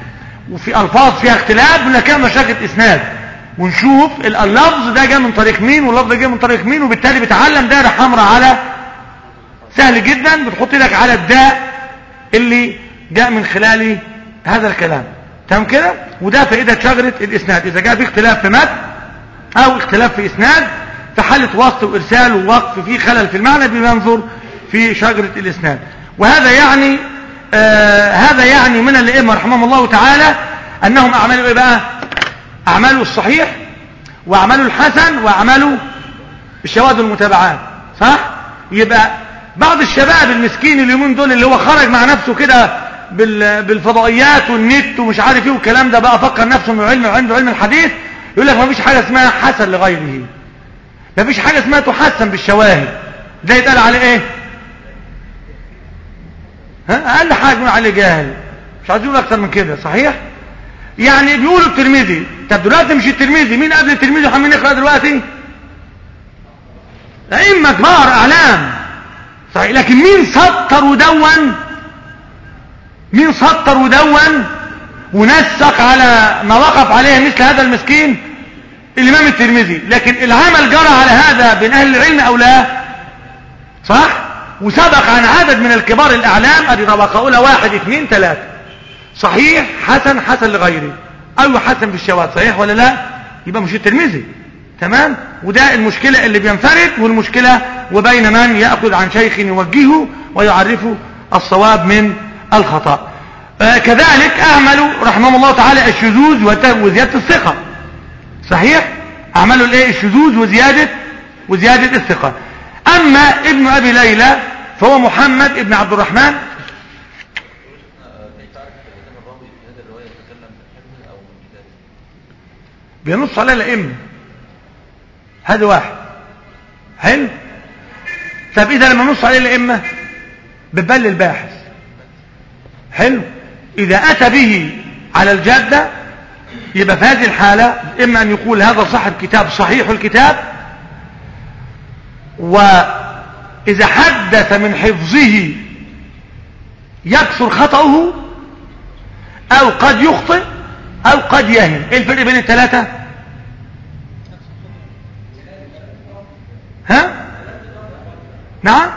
وفي الفاظ فيها اختلاف بنعمل شجرة اسناد ونشوف اللفظ ده جاء من طريق مين واللفظ ده جاء من طريق مين وبالتالي بتعلم دائرة حمراء على سهل جدا بتحط لك على الداء اللي جاء من خلال هذا الكلام تمام كده وده فائدة شجرة الإسناد إذا جاء في اختلاف في متن أو اختلاف في إسناد في حالة وسط وإرسال ووقف في خلل في المعنى بننظر في شجرة الإسناد وهذا يعني آه هذا يعني من الأئمة رحمهم الله تعالى أنهم أعملوا إيه بقى أعملوا الصحيح وأعملوا الحسن وأعملوا الشواذ المتابعات صح يبقى بعض الشباب المسكين اليومين دول اللي هو خرج مع نفسه كده بالفضائيات والنت ومش عارف ايه والكلام ده بقى فكر نفسه انه علم عنده علم الحديث يقول لك ما فيش حاجه اسمها حسن لغيره ما فيش حاجه اسمها تحسن بالشواهد ده يتقال عليه ايه ها اقل حاجه يقول عليه جاهل مش عايز يقول اكتر من كده صحيح يعني بيقولوا الترمذي طب دلوقتي مش الترمذي مين قبل الترمذي وحمين يقرا دلوقتي ائمه كبار اعلام صحيح لكن مين سطر ودون مين سطر ودون ونسق على ما وقف عليه مثل هذا المسكين الإمام الترمذي لكن العمل جرى على هذا بين أهل العلم أو لا صح وسبق عن عدد من الكبار الأعلام أدي طبقة أولى واحد اثنين ثلاثة صحيح حسن حسن لغيره أو حسن في الشواذ صحيح ولا لا يبقى مش الترمذي تمام وده المشكلة اللي بينفرد والمشكلة وبين من يأخذ عن شيخ يوجهه ويعرفه الصواب من الخطأ آه كذلك أعملوا رحمه الله تعالى الشذوذ وزيادة الثقة صحيح أعملوا الايه الشذوذ وزيادة وزيادة الثقة أما ابن أبي ليلى فهو محمد ابن عبد الرحمن كيف تعرف إذا كان الراوي في هذه الرواية يتكلم من حفظه أو من كتابه بينص عليه الأئمة هذا واحد حلو طب إذا لما نص عليه الأئمة بتبل الباحث حلو إذا أتى به على الجادة يبقى في هذه الحالة إما أن يقول هذا صاحب كتاب صحيح الكتاب وإذا حدث من حفظه يكثر خطأه أو قد يخطئ أو قد يهم إيه الفرق بين الثلاثة ها نعم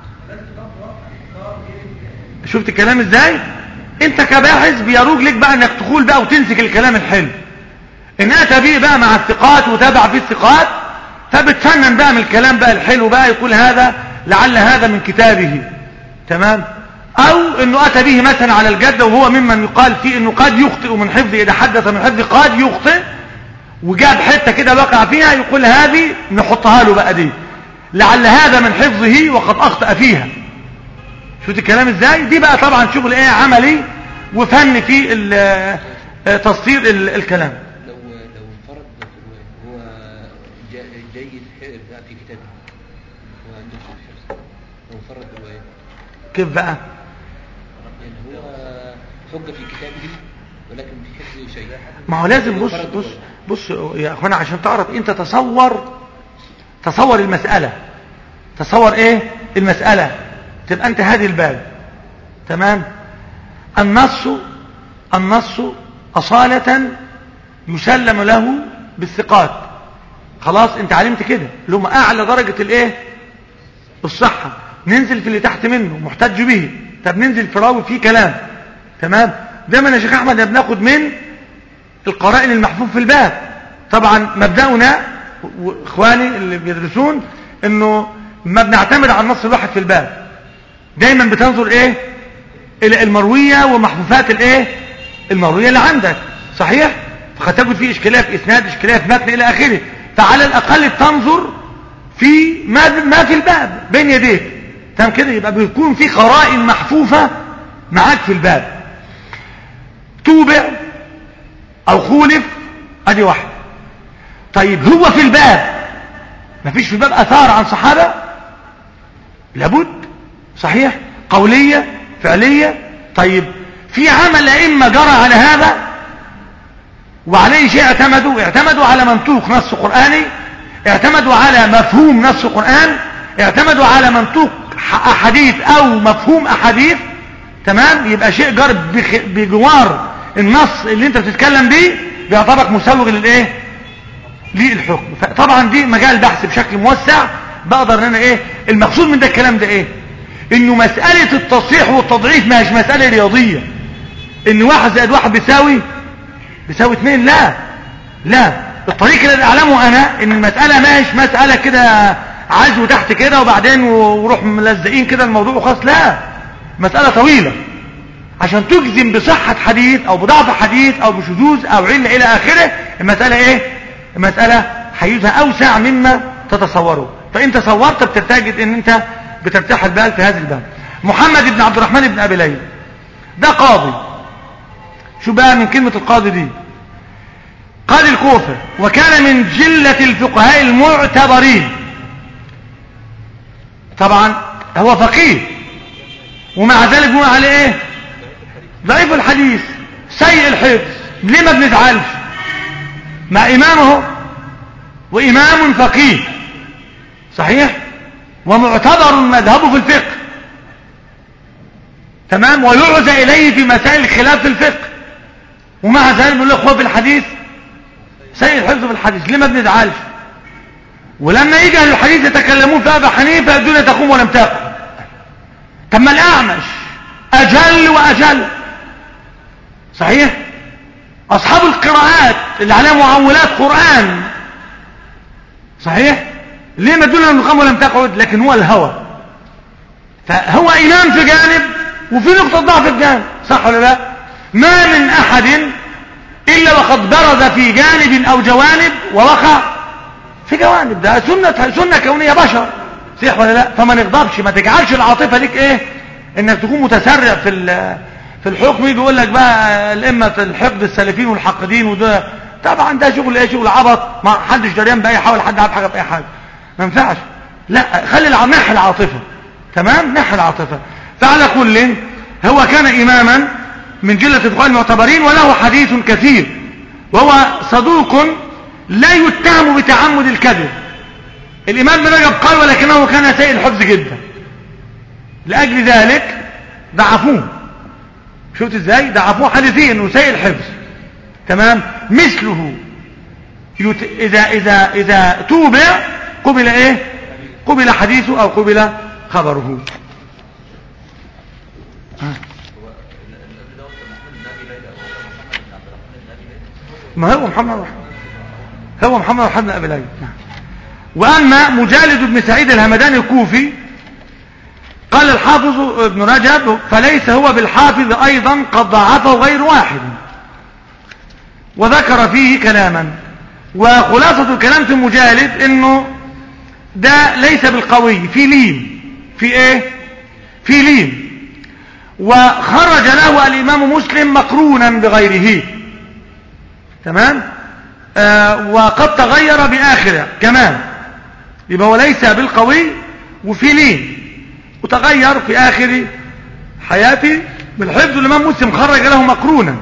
شفت الكلام ازاي انت كباحث بيروج لك بقى انك تقول بقى وتمسك الكلام الحلو ان اتى به بقى مع الثقات وتابع فيه الثقات فبتفنن بقى من الكلام بقى الحلو بقى يقول هذا لعل هذا من كتابه تمام او انه اتى به مثلا على الجدة وهو ممن يقال فيه انه قد يخطئ من حفظه اذا حدث من حفظه قد يخطئ وجاب حتة كده وقع فيها يقول هذه نحطها له بقى دي لعل هذا من حفظه وقد اخطأ فيها شفت الكلام ازاي دي بقى طبعا شغل ايه عملي وفن في ال- تصدير ال- الكلام لو لو انفرد في الرواية هو جا- جيد ح- في كتابه هو عنده سوء حفظ لو انفرد بالرواية كيف بقى يعني هو حجة في كتابه ولكن في حفظه شيء ما هو لازم بص انفرد بص بالرواية. بص يا اخوانا عشان تعرف انت تصور تصور المسألة تصور ايه المسألة تبقى انت هذه الباب تمام النص النص أصالة يسلم له بالثقات خلاص انت علمت كده اللي هم اعلى درجة الايه الصحة ننزل في اللي تحت منه محتج به طب ننزل في راوي فيه كلام تمام دايما يا شيخ احمد بناخد من القرائن المحفوظ في الباب طبعا مبدأنا واخواني اللي بيدرسون انه ما بنعتمد على النص الواحد في الباب دايما بتنظر ايه الى المروية ومحفوفات الايه المروية اللي عندك صحيح فقد تجد فيه اشكالية في اسناد اشكالية في متن الى اخره فعلى الاقل تنظر في ما ما في الباب بين يديك تمام كده يبقى بيكون في قرائن محفوفة معاك في الباب توبع او خولف ادي واحد طيب هو في الباب مفيش في الباب اثار عن صحابة لابد صحيح قولية فعلية طيب في عمل ائمه جرى على هذا وعليه شيء اعتمدوا اعتمدوا على منطوق نص قرآني اعتمدوا على مفهوم نص قرآن اعتمدوا على منطوق احاديث او مفهوم احاديث تمام يبقى شيء جار بخ... بجوار النص اللي انت بتتكلم بيه بيعتبرك مسوغ للايه للحكم فطبعا دي مجال بحث بشكل موسع بقدر ان انا ايه المقصود من ده الكلام ده ايه انه مسألة التصحيح والتضعيف ما هيش مسألة رياضية ان واحد زائد واحد بيساوي بيساوي اتنين لا لا الطريق اللي اعلمه انا ان المسألة ما هيش مسألة كده عزو تحت كده وبعدين وروح ملزقين كده الموضوع وخلاص لا مسألة طويلة عشان تجزم بصحة حديث او بضعف حديث او بشذوذ او علة الى اخره المسألة ايه المسألة حيزها اوسع مما تتصوره فان تصورت بترتجد ان انت بترتاح البال في هذا الباب محمد بن عبد الرحمن بن ابي ليلى ده قاضي شو بقى من كلمة القاضي دي قاضي الكوفة وكان من جلة الفقهاء المعتبرين طبعا هو فقيه ومع ذلك بنقول عليه ايه ضعيف الحديث سيء الحفظ ليه ما بنزعلش مع امامه وامام فقيه صحيح ومعتبر مذهبه في الفقه تمام ويعزى إليه في مسائل الخلاف في الفقه ومع ذلك يقول لك هو في الحديث سيء الحفظ في الحديث ليه ما بنزعلش ولما يجي اهل الحديث يتكلمون في ابا حنيفه الدنيا تقوم ولم تقم طب ما الاعمش اجل واجل صحيح اصحاب القراءات اللي عليها معولات قران صحيح ليه ما الدنيا لم تقم ولم تقعد لكن هو الهوى فهو امام في جانب وفي نقطه ضعف في جانب صح ولا لا ما من احد الا وقد برز في جانب او جوانب ووقع في جوانب ده سنة سنة كونية بشر صح ولا لا فما نغضبش ما تجعلش العاطفة ليك ايه انك تكون متسرع في في الحكم يجي يقول لك بقى الائمه الحقد السالفين والحاقدين وده طبعا ده شغل ايه شغل عبط ما حدش دريان باي حاجه ولا حد عارف حاجه باي حاجه ما ينفعش لا خلي الع- نحي العاطفه تمام نحي العاطفه فعلى كل هو كان اماما من جله الفقهاء المعتبرين وله حديث كثير وهو صدوق لا يتهم بتعمد الكذب الامام بن رجب قال ولكنه كان سيء الحفظ جدا لاجل ذلك ضعفوه شفت ازاي ضعفوه حديثيا وسيء الحفظ تمام مثله يت... اذا اذا اذا توبع قبل ايه قبل حديثه او قبل خبره ها. ما هو محمد رحمه هو محمد رحمه بن ابي ليلى نعم. واما مجالد بن سعيد الهمداني الكوفي قال الحافظ ابن رجب فليس هو بالحافظ ايضا قد ضعفه غير واحد وذكر فيه كلاما وخلاصة الكلام في مجالد انه ده ليس بالقوي في لين في ايه في لين وخرج له الامام مسلم مقرونا بغيره تمام آه وقد تغير باخره كمان يبقى هو ليس بالقوي وفي لين وتغير في آخر حياته بالحفظ الإمام مسلم خرج له مقرونا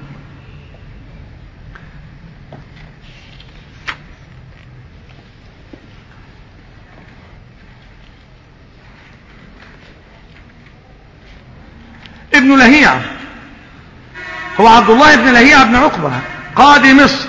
ابن لهيعة هو عبد الله بن لهيعة بن عقبة قاضي مصر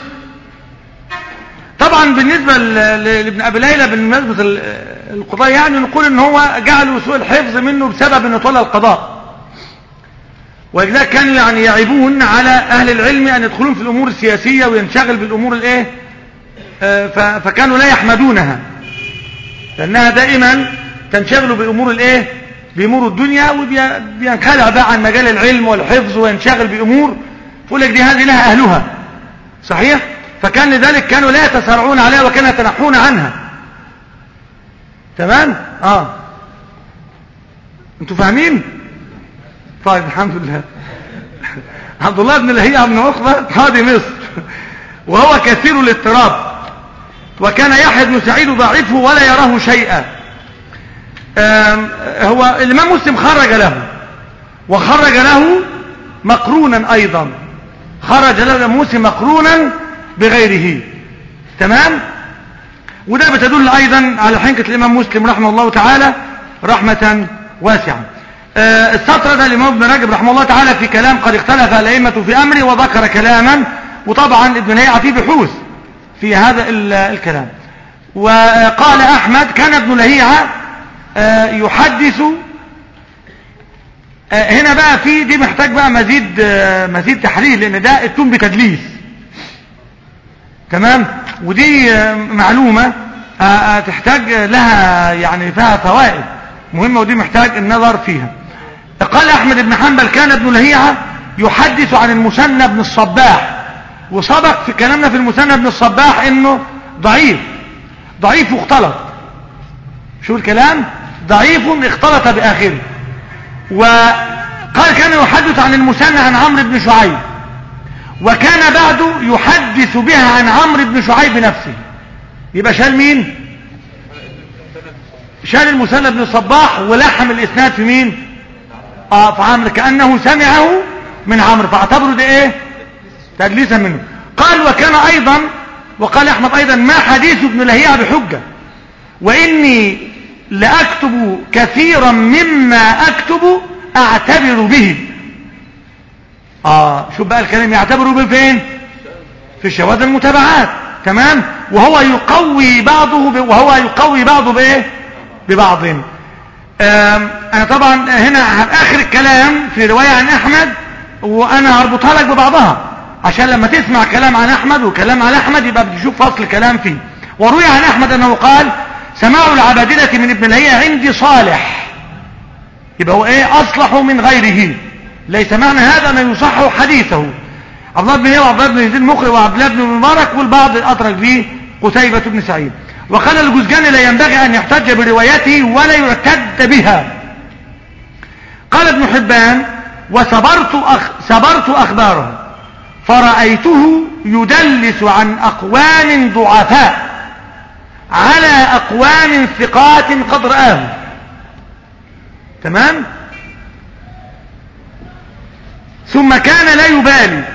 طبعا بالنسبة ل- ل- لابن أبي ليلى بالنسبة ال- القضاء يعني نقول ان هو جعلوا سوء الحفظ منه بسبب انه طلع القضاء ولذلك كانوا يعني يعيبون على أهل العلم أن يدخلون في الأمور السياسية وينشغل بالأمور الإيه آه، ف- فكانوا لا يحمدونها لأنها دائما تنشغل بأمور الإيه بأمور الدنيا وبينخلع بقى عن مجال العلم والحفظ وينشغل بأمور يقول لك دي هذه لها أهلها صحيح فكان لذلك كانوا لا يتسارعون عليها وكانوا يتنحون عنها تمام اه انتوا فاهمين طيب الحمد لله عبد الله بن لهيعة بن عقبة قاضي مصر وهو كثير الاضطراب وكان يحيى بن سعيد ضعيفه ولا يراه شيئا آم، هو الإمام مسلم خرج له وخرج له مقرونا أيضا خرج له مسلم مقرونا بغيره تمام وده بتدل أيضا على حنكة الإمام مسلم رحمه الله تعالى رحمة واسعة آه، السطر ده الإمام ابن رجب رحمه الله تعالى في كلام قد اختلف الأئمة في أمره وذكر كلاما وطبعا ابن لهيعة فيه بحوث في هذا ال- الكلام وقال أحمد كان ابن لهيعة آه، يحدث آه، هنا بقى في دي محتاج بقى مزيد آه، مزيد تحليل لأن ده التون بتدليس تمام ودي آه، معلومة آه، آه، تحتاج لها يعني فيها فوائد مهمة ودي محتاج النظر فيها قال أحمد بن حنبل كان ابن لهيعة يحدث عن المثنى بن الصباح وسبق في كلامنا في المثنى بن الصباح انه ضعيف ضعيف واختلط شو الكلام ضعيف اختلط بآخره وقال كان يحدث عن المثنى عن عمرو بن شعيب وكان بعده يحدث بها عن عمرو بن شعيب نفسه يبقى شال مين شال المثنى بن الصباح ولحم الاسناد في مين اه في عمرو كانه سمعه من عمرو فاعتبروا ده ايه تدليسا منه قال وكان ايضا وقال احمد ايضا ما حديث ابن لهيعة بحجة واني لاكتب كثيرا مما اكتب اعتبر به اه شوف بقى الكلام يعتبروا به فين في الشواذ المتابعات تمام وهو يقوي بعضه ب... وهو يقوي بعضه بايه ببعض آم، انا طبعا هنا اخر الكلام في رواية عن احمد وانا هربطها لك ببعضها عشان لما تسمع كلام عن احمد وكلام عن احمد يبقى بتشوف فصل كلام فيه وروي عن احمد انه قال سماع العبادلة من ابن لهيعة عندي صالح يبقى هو ايه اصلح من غيره ليس معنى هذا انه يصح حديثه عبد الله بن هيوة وعبد الله بن يزيد المقري وعبد الله بن المبارك والبعض ادرك به قتيبة بن سعيد وقال الجزجاني لا ينبغي ان يحتج بروايته ولا يعتد بها قال ابن حبان وصبرت أخ صبرت اخباره فرأيته يدلس عن اقوام ضعفاء على اقوام ثقات قد رآه تمام ثم كان لا يبالي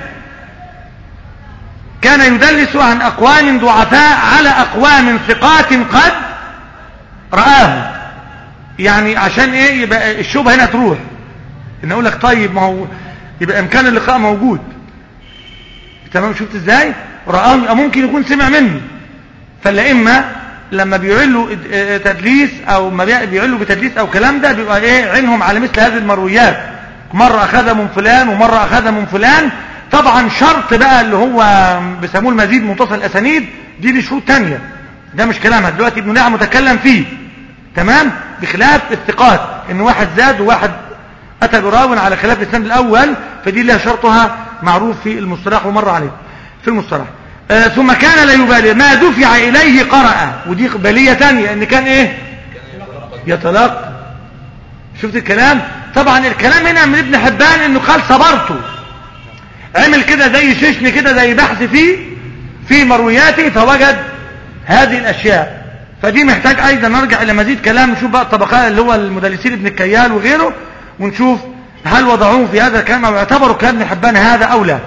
كان يدلس عن أقوام ضعفاء على أقوام ثقات قد رآه يعني عشان ايه يبقى الشبهه هنا تروح ان اقول لك طيب ما هو يبقى امكان اللقاء موجود تمام شفت ازاي رآه يبقى ممكن يكون سمع مني فالائمه لما بيعلوا تدليس او ما بيعلوا بتدليس او كلام ده بيبقى ايه عينهم على مثل هذه المرويات مرة اخذها من فلان ومرة اخذها من فلان طبعا شرط بقى اللي هو بيسموه المزيد متصل الاسانيد دي ليه شروط تانية ده مش كلامها دلوقتي ابن نعم متكلم فيه تمام بخلاف الثقات ان واحد زاد وواحد اتى براو على خلاف الاسناد الاول فدي لها شرطها معروف في المصطلح ومر عليه في المصطلح آه ثم كان لا يبالي ما دفع اليه قرأ ودي بالية تانية ان كان ايه يتلقى شفت الكلام طبعا الكلام هنا من ابن حبان انه قال صبرته عمل كده زي ششن كده زي بحث فيه في مروياته فوجد هذه الاشياء فدي محتاج ايضا نرجع الى مزيد كلام نشوف بقى الطبقات اللي هو المدلسين ابن الكيال وغيره ونشوف هل وضعوه في هذا الكلام او اعتبروا كلام ابن حبان هذا او لا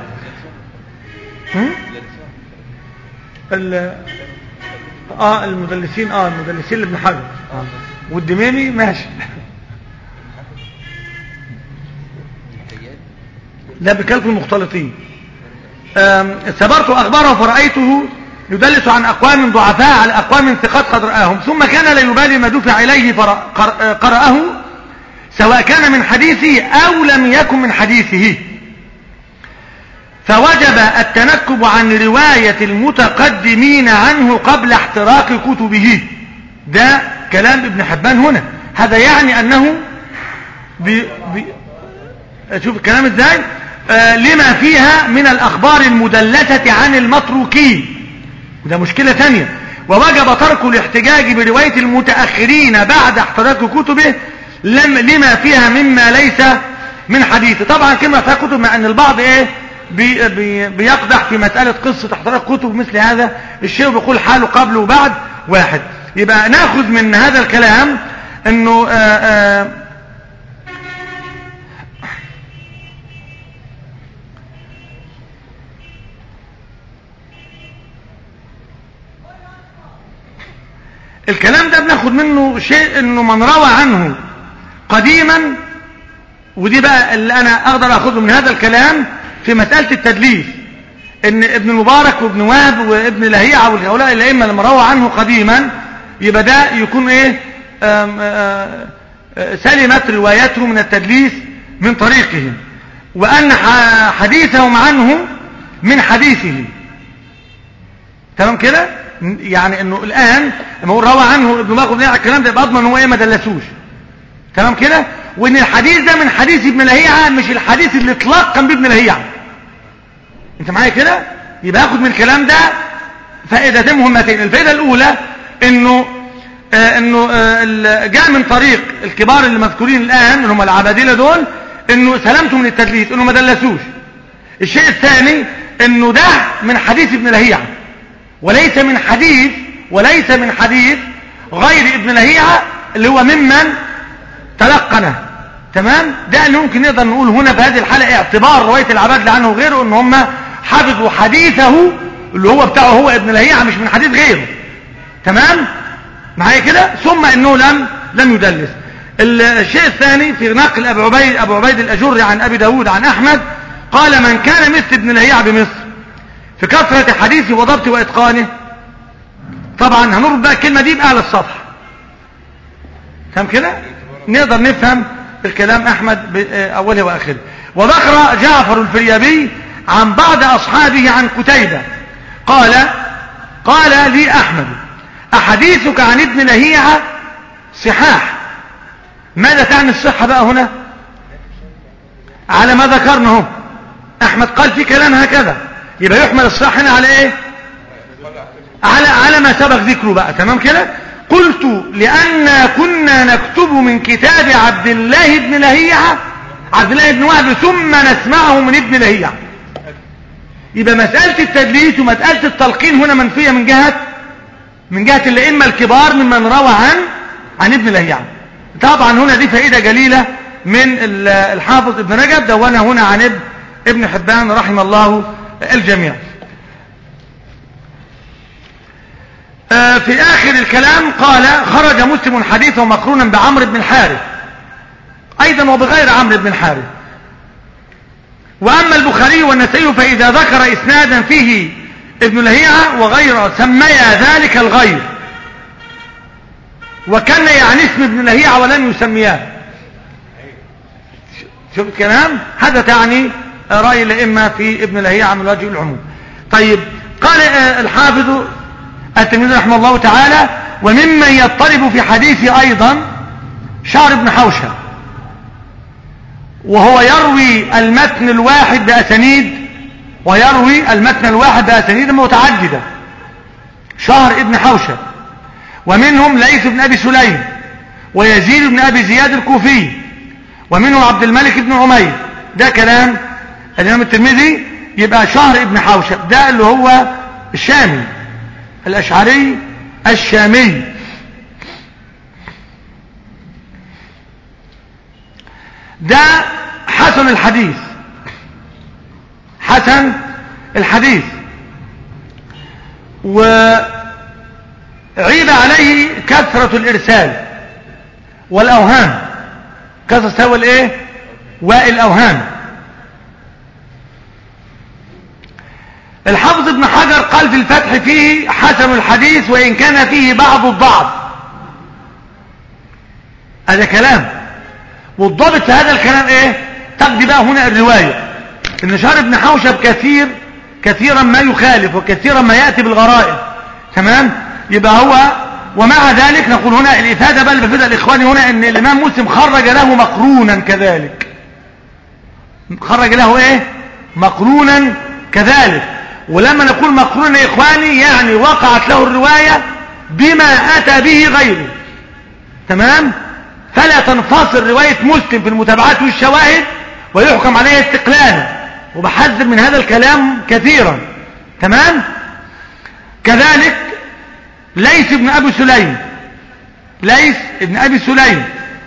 ال اه المدلسين اه المدلسين لابن حجر آه. والدميمي ماشي لا بكلف المختلطين سبرت اخباره فرأيته يدلس عن اقوام ضعفاء على اقوام ثقات قد رآهم ثم كان لا يبالي ما دفع اليه فقرأه سواء كان من حديثه او لم يكن من حديثه فوجب التنكب عن رواية المتقدمين عنه قبل احتراق كتبه ده كلام ابن حبان هنا هذا يعني انه بي بي شوف الكلام ازاي آه لما فيها من الاخبار المدلسة عن المتروكين وده مشكلة ثانية ووجب ترك الاحتجاج برواية المتأخرين بعد احتراق كتبه لم لما فيها مما ليس من حديثه طبعا كلمة فيها كتب مع ان البعض ايه بي بي بيقدح في مسألة قصة احتراق كتب مثل هذا الشيء بيقول حاله قبل وبعد واحد يبقى ناخذ من هذا الكلام انه آآ آآ الكلام ده بناخد منه شيء انه من روى عنه قديما ودي بقى اللي انا اقدر اخذه من هذا الكلام في مسألة التدليس ان ابن المبارك وابن وهب وابن لهيعة وهؤلاء الائمة لما روى عنه قديما يبقى ده يكون ايه آم آم سلمت روايته من التدليس من طريقهم وان حديثهم عنه من حديثه تمام كده يعني انه الان لما هو روى عنه ابن ماخذ بن الكلام ده يبقى اضمن ان هو ايه ما دلسوش تمام كده وان الحديث ده من حديث ابن لهيعة مش الحديث اللي اتلقن بابن لهيعة انت معايا كده يبقى اخد من الكلام ده فائدتين مهمتين الفائده الاولى انه آه انه آه جاء من طريق الكبار اللي مذكورين الان اللي هم العبادله دول انه سلامته من التدليس انه ما دلسوش الشيء الثاني انه ده من حديث ابن لهيعة وليس من حديث وليس من حديث غير ابن لهيعة اللي هو ممن تلقنه تمام ده اللي ممكن نقدر نقول هنا في هذه الحالة اعتبار رواية العباد عنه وغيره ان هم حفظوا حديثه اللي هو بتاعه هو ابن لهيعة مش من حديث غيره تمام معايا كده ثم انه لم لم يدلس الشيء الثاني في نقل ابو عبيد ابو عبيد الاجري عن ابي داود عن احمد قال من كان مثل ابن لهيعة بمصر في كثرة حديثه وضبطه وإتقانه طبعا هنربط بقى الكلمة دي بأعلى السطح فهم كده نقدر نفهم الكلام أحمد بأوله وآخره وذكر جعفر الفريابي عن بعض أصحابه عن كتيبة قال قال لي أحمد أحاديثك عن ابن لهيعة صحاح ماذا تعني الصحة بقى هنا على ما ذكرناه أحمد قال في كلام هكذا يبقى يحمل الصحة هنا على إيه على على ما سبق ذكره بقى تمام كده قلت لأن كنا نكتب من كتاب عبد الله بن لهيعة عبد الله بن وهب ثم نسمعه من ابن لهيعة يبقى مسألة التدليس ومسألة التلقين هنا منفية من جهة من جهة الأئمة الكبار ممن روى عن عن ابن لهيعة طبعا هنا دي فائدة جليلة من الحافظ ابن رجب دونها هنا عن ابن, ابن حبان رحم الله الجميع في آخر الكلام قال خرج مسلم حديثه مقرونا بعمر بن الحارث أيضا وبغير عمرو بن الحارث وأما البخاري والنسائي فإذا ذكر إسنادا فيه ابن لهيعة وغيره سميا ذلك الغير وكان يعني اسم ابن لهيعة ولم يسمياه شوف الكلام هذا تعني رأي الأئمة في ابن لهيعة من وجه العموم طيب قال الحافظ التلميذ رحمه الله تعالى وممن يضطرب في حديثه أيضا شعر بن حوشة وهو يروي المتن الواحد بأسانيد ويروي المتن الواحد بأسانيد متعددة شهر ابن حوشة ومنهم ليث بن أبي سليم ويزيد بن أبي زياد الكوفي ومنهم عبد الملك بن عمير ده كلام الإمام الترمذي يبقى شهر ابن حوشة ده اللي هو الشامي الأشعري الشامي ده حسن الحديث حسن الحديث وعيب عليه كثرة الإرسال والأوهام كثرة سوى الإيه والأوهام الحافظ ابن حجر قال في الفتح فيه حسن الحديث وإن كان فيه بعض الضعف هذا كلام والضابط في هذا الكلام ايه تقضي بقى هنا الرواية ان شهر ابن حوشب كثير كثيرا ما يخالف وكثيرا ما يأتي بالغرائب تمام يبقى هو ومع ذلك نقول هنا الإفادة بل بفدى الإخوان هنا ان الإمام مسلم خرج له مقرونا كذلك خرج له ايه مقرونا كذلك ولما نقول مقرونا يا إخواني يعني وقعت له الرواية بما أتى به غيره تمام فلا تنفصل رواية مسلم في المتابعات والشواهد ويحكم عليها استقلالا وبحذر من هذا الكلام كثيرا تمام كذلك ليس ابن أبي سليم ليس ابن أبي سليم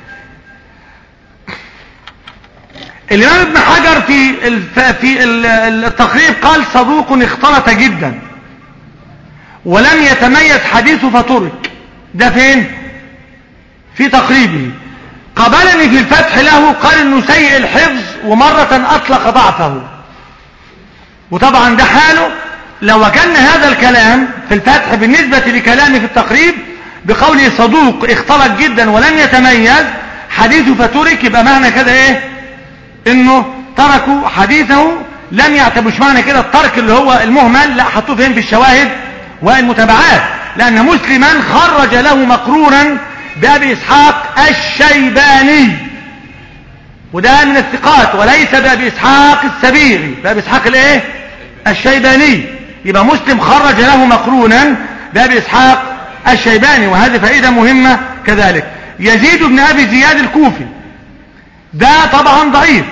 الإمام ابن حجر في الف... في التقريب قال صدوق اختلط جدا ولم يتميز حديثه فترك ده فين في تقريبه قبلني في الفتح له قال انه سيء الحفظ ومرة اطلق ضعفه وطبعا ده حاله لو وكان هذا الكلام في الفتح بالنسبة لكلامي في التقريب بقوله صدوق اختلط جدا ولم يتميز حديثه فترك يبقى معنى كده ايه انه تركوا حديثه لم يعتبروا مش معنى كده الترك اللي هو المهمل لا حطوه فين في الشواهد والمتابعات لان مسلما خرج له مقرورا بأبي إسحاق الشيباني وده من الثقات وليس بأبي إسحاق السبيعي بأبي إسحاق الايه الشيباني يبقى مسلم خرج له مقرونا بأبي إسحاق الشيباني وهذه فائدة مهمة كذلك يزيد بن أبي زياد الكوفي ده طبعا ضعيف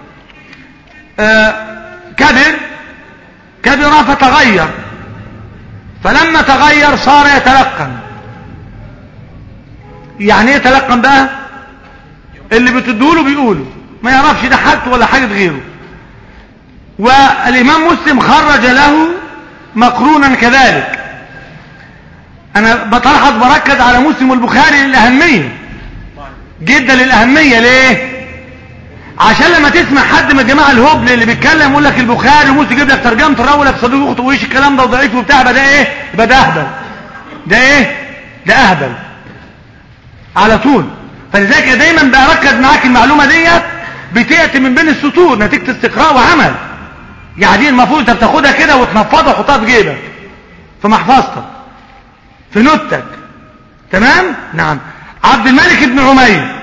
آه كبر كبر فتغير فلما تغير صار يتلقن يعني ايه تلقن بقى اللي بتدوله بيقوله ما يعرفش ده حاجته ولا حاجة غيره والإمام مسلم خرج له مقرونا كذلك أنا بتلاحظ بركز على مسلم والبخاري للأهمية جدا للأهمية ليه عشان لما تسمع حد من الجماعه الهبل اللي بيتكلم يقول لك البخاري ومسلم يجيب لك ترجمه الراوي لك صديق اخته وايش الكلام ده وضعيف وبتاع يبقى ده ايه يبقى ده اهبل ده ايه ده اهبل على طول فلذلك دايما بركز معاك المعلومه ديت بتاتي من بين السطور نتيجه استقراء وعمل يعني دي المفروض انت بتاخدها كده وتنفضها وتحطها في جيبك في محفظتك في نوتك تمام نعم عبد الملك بن عمير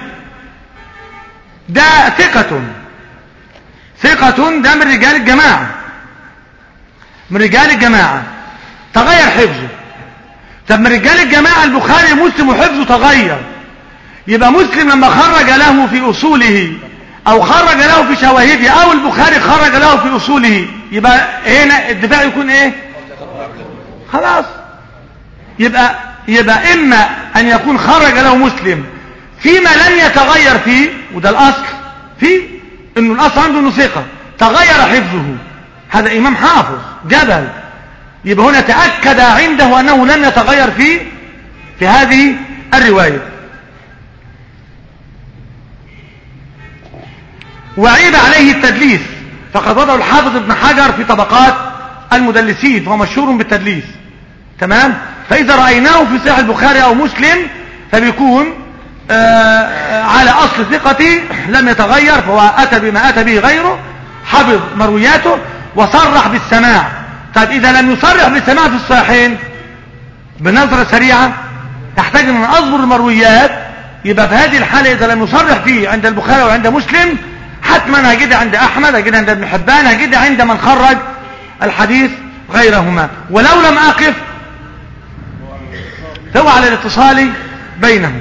ده ثقة ثقة ده من رجال الجماعة من رجال الجماعة تغير حفظه طب من رجال الجماعة البخاري مسلم وحفظه تغير يبقى مسلم لما خرج له في أصوله أو خرج له في شواهده أو البخاري خرج له في أصوله يبقى هنا الدفاع يكون إيه خلاص يبقى يبقى إما أن يكون خرج له مسلم فيما لم يتغير فيه وده الأصل فيه إنه الأصل عنده إنه ثقة تغير حفظه هذا إمام حافظ جبل يبقى هنا تأكد عنده أنه لم يتغير فيه في هذه الرواية وعيب عليه التدليس فقد وضعه الحافظ ابن حجر في طبقات المدلسين فهو مشهور بالتدليس تمام فإذا رأيناه في صحيح البخاري أو مسلم فبيكون آه على أصل ثقتي لم يتغير فهو أتى بما أتى به غيره حفظ مروياته وصرح بالسماع طيب إذا لم يصرح بالسماع في الصحيحين بنظرة سريعة تحتاج أن أصبر المرويات يبقى في هذه الحالة إذا لم يصرح فيه عند البخاري وعند مسلم حتما هجدها عند أحمد هجدها عند ابن حبان هجدها عند من خرج الحديث غيرهما ولو لم أقف فهو على الاتصال بينهم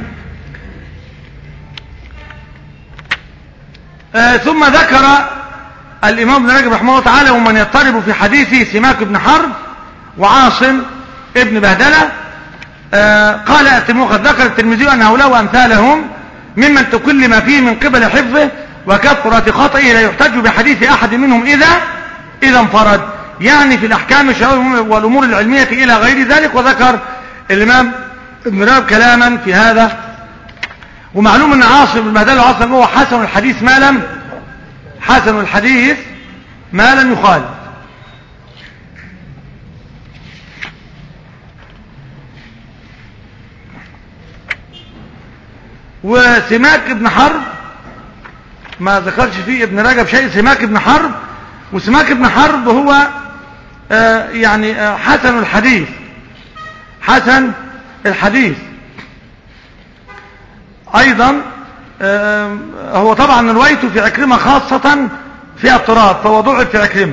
آه ثم ذكر الإمام ابن رجب رحمه الله تعالى ومن يضطرب في حديثه سماك بن حرب وعاصم ابن بهدلة آه قال قد ذكر الترمذي أن هؤلاء وأمثالهم ممن تكلم فيه من قبل حفظه وكثرة خطئه لا يحتج بحديث أحد منهم إذا إذا انفرد يعني في الأحكام والأمور العلمية إلى غير ذلك وذكر الإمام ابن رجب كلاما في هذا ومعلوم أن عاصم بن بهدلة عاصم هو حسن الحديث ما لم حسن الحديث ما لم يخالف وسماك ابن حرب ما ذكرش فيه ابن رجب شيء سماك ابن حرب وسماك ابن حرب هو آه يعني آه حسن الحديث حسن الحديث ايضا آه هو طبعا روايته في عكرمة خاصة في اضطراب فهو ضعف في عكرمة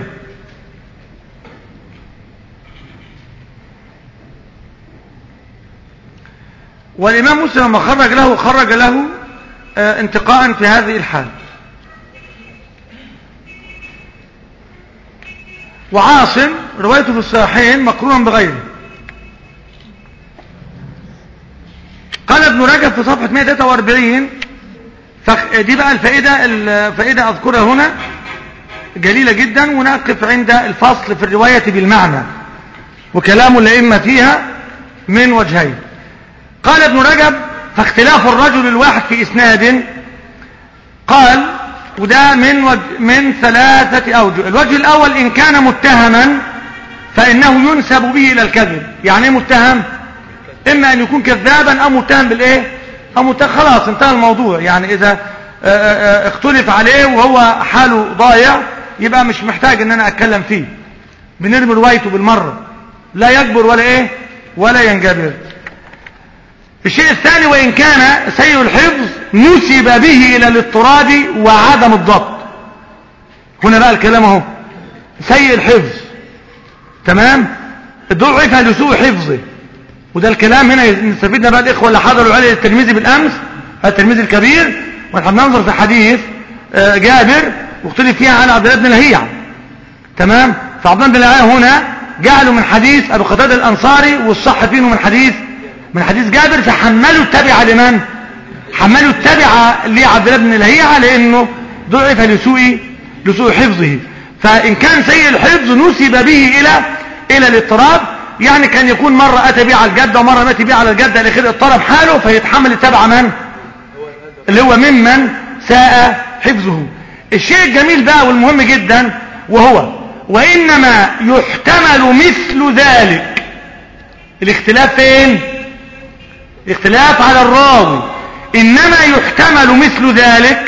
والإمام مسلم لما خرج له خرج له انتقاء في هذه الحال وعاصم روايته في الصحيحين مقرونا بغيره قال ابن رجب في صفحة 143 دي بقى الفائدة الفائدة أذكرها هنا جليلة جدا ونقف عند الفصل في الرواية بالمعنى وكلام الأئمة فيها من وجهين قال ابن رجب فاختلاف الرجل الواحد في إسناد قال وده من وجه من ثلاثة أوجه الوجه الأول إن كان متهما فإنه ينسب به إلى الكذب يعني ايه متهم إما أن يكون كذابا أو متهم بالإيه أو متهم خلاص انتهى الموضوع يعني إذا اختلف عليه وهو حاله ضايع يبقى مش محتاج ان انا اتكلم فيه بنرمي روايته بالمرة لا يجبر ولا ايه ولا ينجبر الشيء الثاني وإن كان سيء الحفظ نسب به إلى الاضطراب وعدم الضبط هنا بقى الكلام اهو سيء الحفظ تمام ضعف لسوء حفظه وده الكلام هنا نستفيدنا بقى الإخوة اللي حضروا عليه الترمذي بالأمس الترمذي الكبير ونحن ننظر في حديث جابر واختلف فيها عن عبد الله بن لهيع تمام فعبد الله بن لهيع هنا جعلوا من حديث أبو قتادة الأنصاري والصح فيه من حديث من حديث جابر فحملوا التبعة لمن حملوا التبعة لعبد الله بن لهيعة لأنه ضعف لسوء لسوء حفظه فإن كان سيء الحفظ نسب به إلى إلى الاضطراب يعني كان يكون مرة أتى به على الجدة ومرة مات به على الجدة لآخر اضطرب حاله فيتحمل التبعة من اللي هو ممن ساء حفظه الشيء الجميل بقى والمهم جدا وهو وإنما يحتمل مثل ذلك الاختلاف فين الاختلاف على الراوي إنما يحتمل مثل ذلك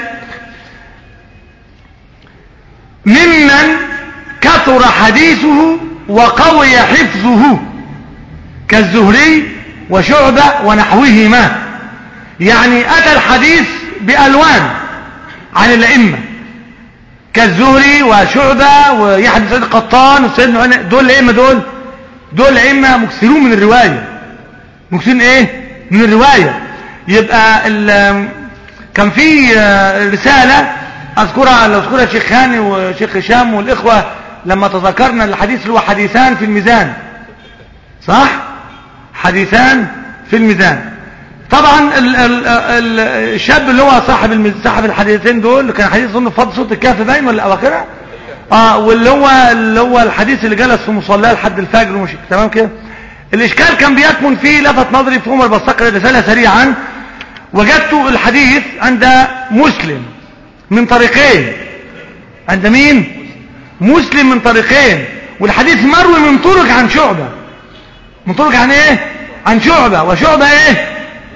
ممن كثر حديثه وقوي حفظه كالزهري وشعبة ونحوهما يعني أتى الحديث بألوان عن الأئمة كالزهري وشعبة ويحيى بن سعيد القطان وسيدنا دول الأئمة دول دول الأئمة مكثرون من الرواية مكثرين ايه من الرواية يبقى كان في رسالة اذكرها لو اذكرها الشيخ هاني وشيخ هشام والاخوة لما تذكرنا الحديث اللي هو حديثان في الميزان صح حديثان في الميزان طبعا ال ال ال الشاب اللي هو صاحب صاحب الحديثين دول كان حديث ظن فضل صوت الكهف باين ولا اواخرها اه واللي هو اللي هو الحديث اللي جلس في مصلاه لحد الفجر ومش تمام كده الاشكال كان بيكمن فيه لفت نظري في عمر بستقرا الرساله سريعا وجدت الحديث عند مسلم من طريقين عند مين مسلم من طريقين والحديث مروي من طرق عن شعبة من طرق عن ايه عن شعبة وشعبة ايه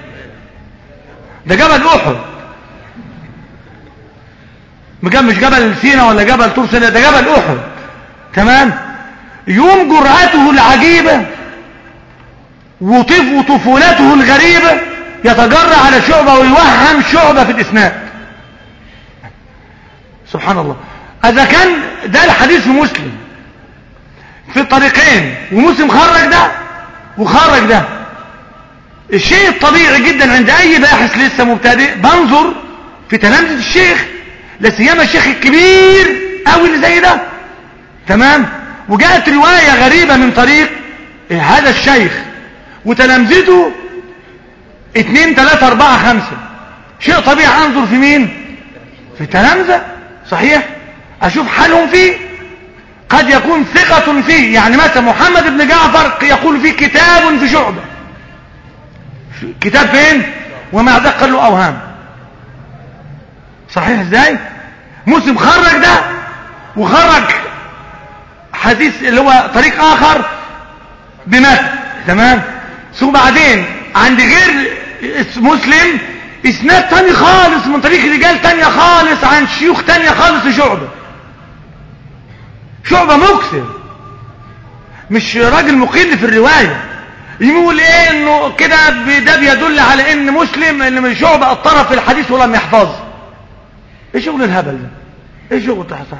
ده جبل احد مش جبل سينا ولا جبل طور سينا ده جبل احد تمام يوم جرأته العجيبة وطف وطفولته الغريبة يتجرى على شعبة ويوهم شعبة في الإسناد سبحان الله إذا كان ده الحديث في مسلم في الطريقين ومسلم خرج ده وخرج ده الشيء الطبيعي جدا عند أي باحث لسه مبتدئ بنظر في تلامذة الشيخ لا سيما الشيخ الكبير أو اللي زي ده تمام وجاءت رواية غريبة من طريق هذا الشيخ وتلامذته اتنين تلاتة اربعة خمسة شيء طبيعي انظر في مين في تلامذة صحيح اشوف حالهم فيه قد يكون ثقة فيه يعني مثلا محمد بن جعفر يقول فيه كتاب في شعبة كتاب فين ومع ذلك قال له اوهام صحيح ازاي مسلم خرج ده وخرج حديث اللي هو طريق اخر بمثل تمام ثم بعدين عند غير مسلم اسناد تاني خالص من طريق رجال تانية خالص عن شيوخ تانية خالص لشعبة شعبة مكسر مش راجل مقل في الرواية يقول ايه انه كده ده بيدل على ان مسلم ان من شعبة الطرف في الحديث ولم يحفظ ايه شغل الهبل ده ايه شغل تحصل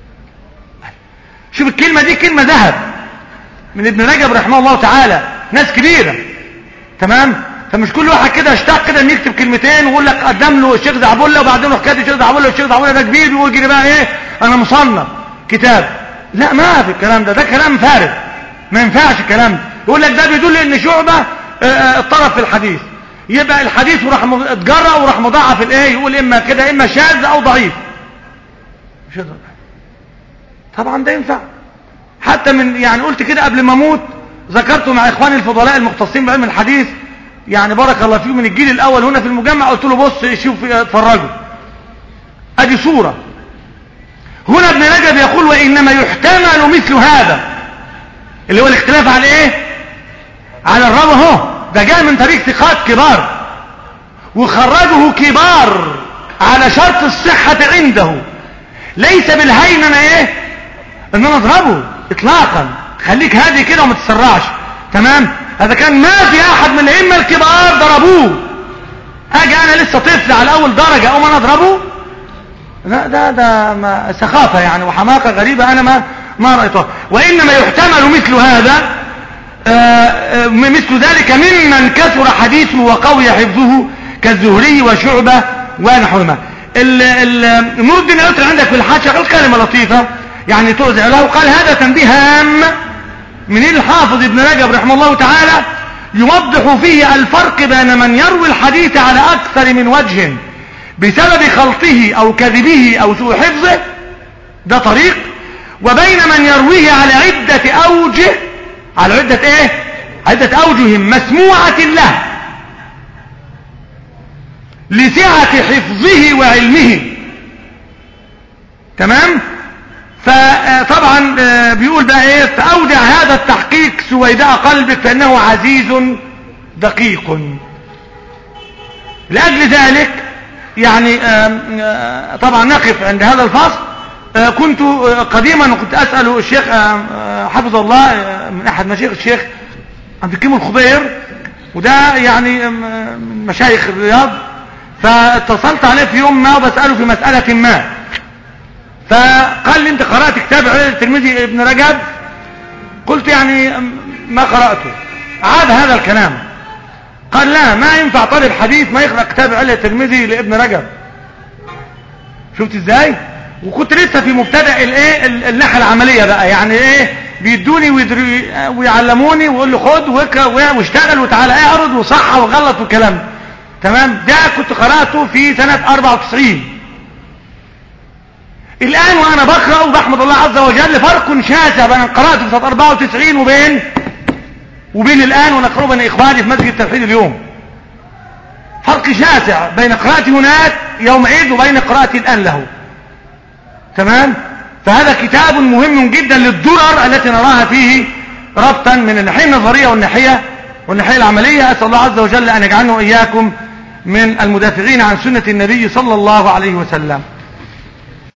شوف الكلمة دي كلمة ذهب من ابن رجب رحمه الله تعالى ناس كبيرة تمام فمش كل واحد كده اشتاق كده ان يكتب كلمتين ويقول لك قدم له الشيخ زعبولة وبعدين يروح كاتب الشيخ زعبولة والشيخ زعبولة ده كبير بيقول كده بقى ايه انا مصنف كتاب لا ما في الكلام ده ده كلام فارغ ما ينفعش الكلام ده يقول لك ده بيدل ان شعبة الطرف في الحديث يبقى الحديث وراح اتجرأ وراح مضاعف الايه يقول اما كده اما شاذ او ضعيف مش طبعا ده ينفع حتى من يعني قلت كده قبل ما اموت ذكرت مع اخواني الفضلاء المختصين بعلم الحديث يعني بارك الله فيهم من الجيل الاول هنا في المجمع قلت له بص شوف اتفرجوا ادي صورة هنا ابن رجب يقول وانما يحتمل مثل هذا اللي هو الاختلاف على ايه على الراوي اهو ده جاء من طريق ثقات كبار وخرجه كبار على شرط الصحة عنده ليس بالهينة ايه ان انا اضربه اطلاقا خليك هادي كده وما تسرعش تمام هذا كان ما في احد من الائمه الكبار ضربوه اجي انا لسه طفل على اول درجه اقوم انا اضربه لا ده ده ما سخافه يعني وحماقه غريبه انا ما ما رايتها وانما يحتمل مثل هذا آآ مثل ذلك ممن كثر حديثه وقوي حفظه كالزهري وشعبه ونحوهما نور الدين يطر عندك في الحاشيه قال كلمه لطيفه يعني توزع له قال هذا تنبيه هام من الحافظ ابن رجب رحمه الله تعالى يوضح فيه الفرق بين من يروي الحديث على أكثر من وجه بسبب خلطه أو كذبه أو سوء حفظه ده طريق وبين من يرويه على عدة أوجه على عدة إيه عدة أوجه مسموعة له لسعة حفظه وعلمه تمام فطبعا آه، بيقول بقى ايه فاودع هذا التحقيق سويداء قلبك فانه عزيز دقيق لاجل ذلك يعني آم، آه، طبعا نقف عند هذا الفصل آه، كنت آه، قديما كنت اسال الشيخ آم، آه، حفظه الله آه، من احد مشايخ الشيخ عبد الكريم الخضير وده يعني آم، آه، من مشايخ الرياض فاتصلت عليه في يوم ما وبساله في مساله ما فقال لي انت قرات كتاب علل الترمذي ابن رجب قلت يعني ما قراته عاد هذا الكلام قال لا ما ينفع طالب حديث ما يقرا كتاب علل الترمذي لابن رجب شفت ازاي وكنت لسه في مبتدا الايه ال- الناحيه العمليه بقى يعني ايه بيدوني ويدري ويعلموني ويقول لي خد واقرا واشتغل وتعالى اعرض وصح وغلط والكلام ده. تمام ده كنت قراته في سنه 94 الآن وأنا بقرأ وبحمد الله عز وجل فرق شاسع بين قراءة في سنة 94 وبين وبين الآن وأنا أقرأ بين إخواني في مسجد التوحيد اليوم فرق شاسع بين قراءتي هناك يومئذ وبين قراءتي الآن له تمام فهذا كتاب مهم جدا للدرر التي نراها فيه ربطا من الناحية النظرية والناحية والناحية العملية أسأل الله عز وجل أن يجعلنا وإياكم من المدافعين عن سنة النبي صلى الله عليه وسلم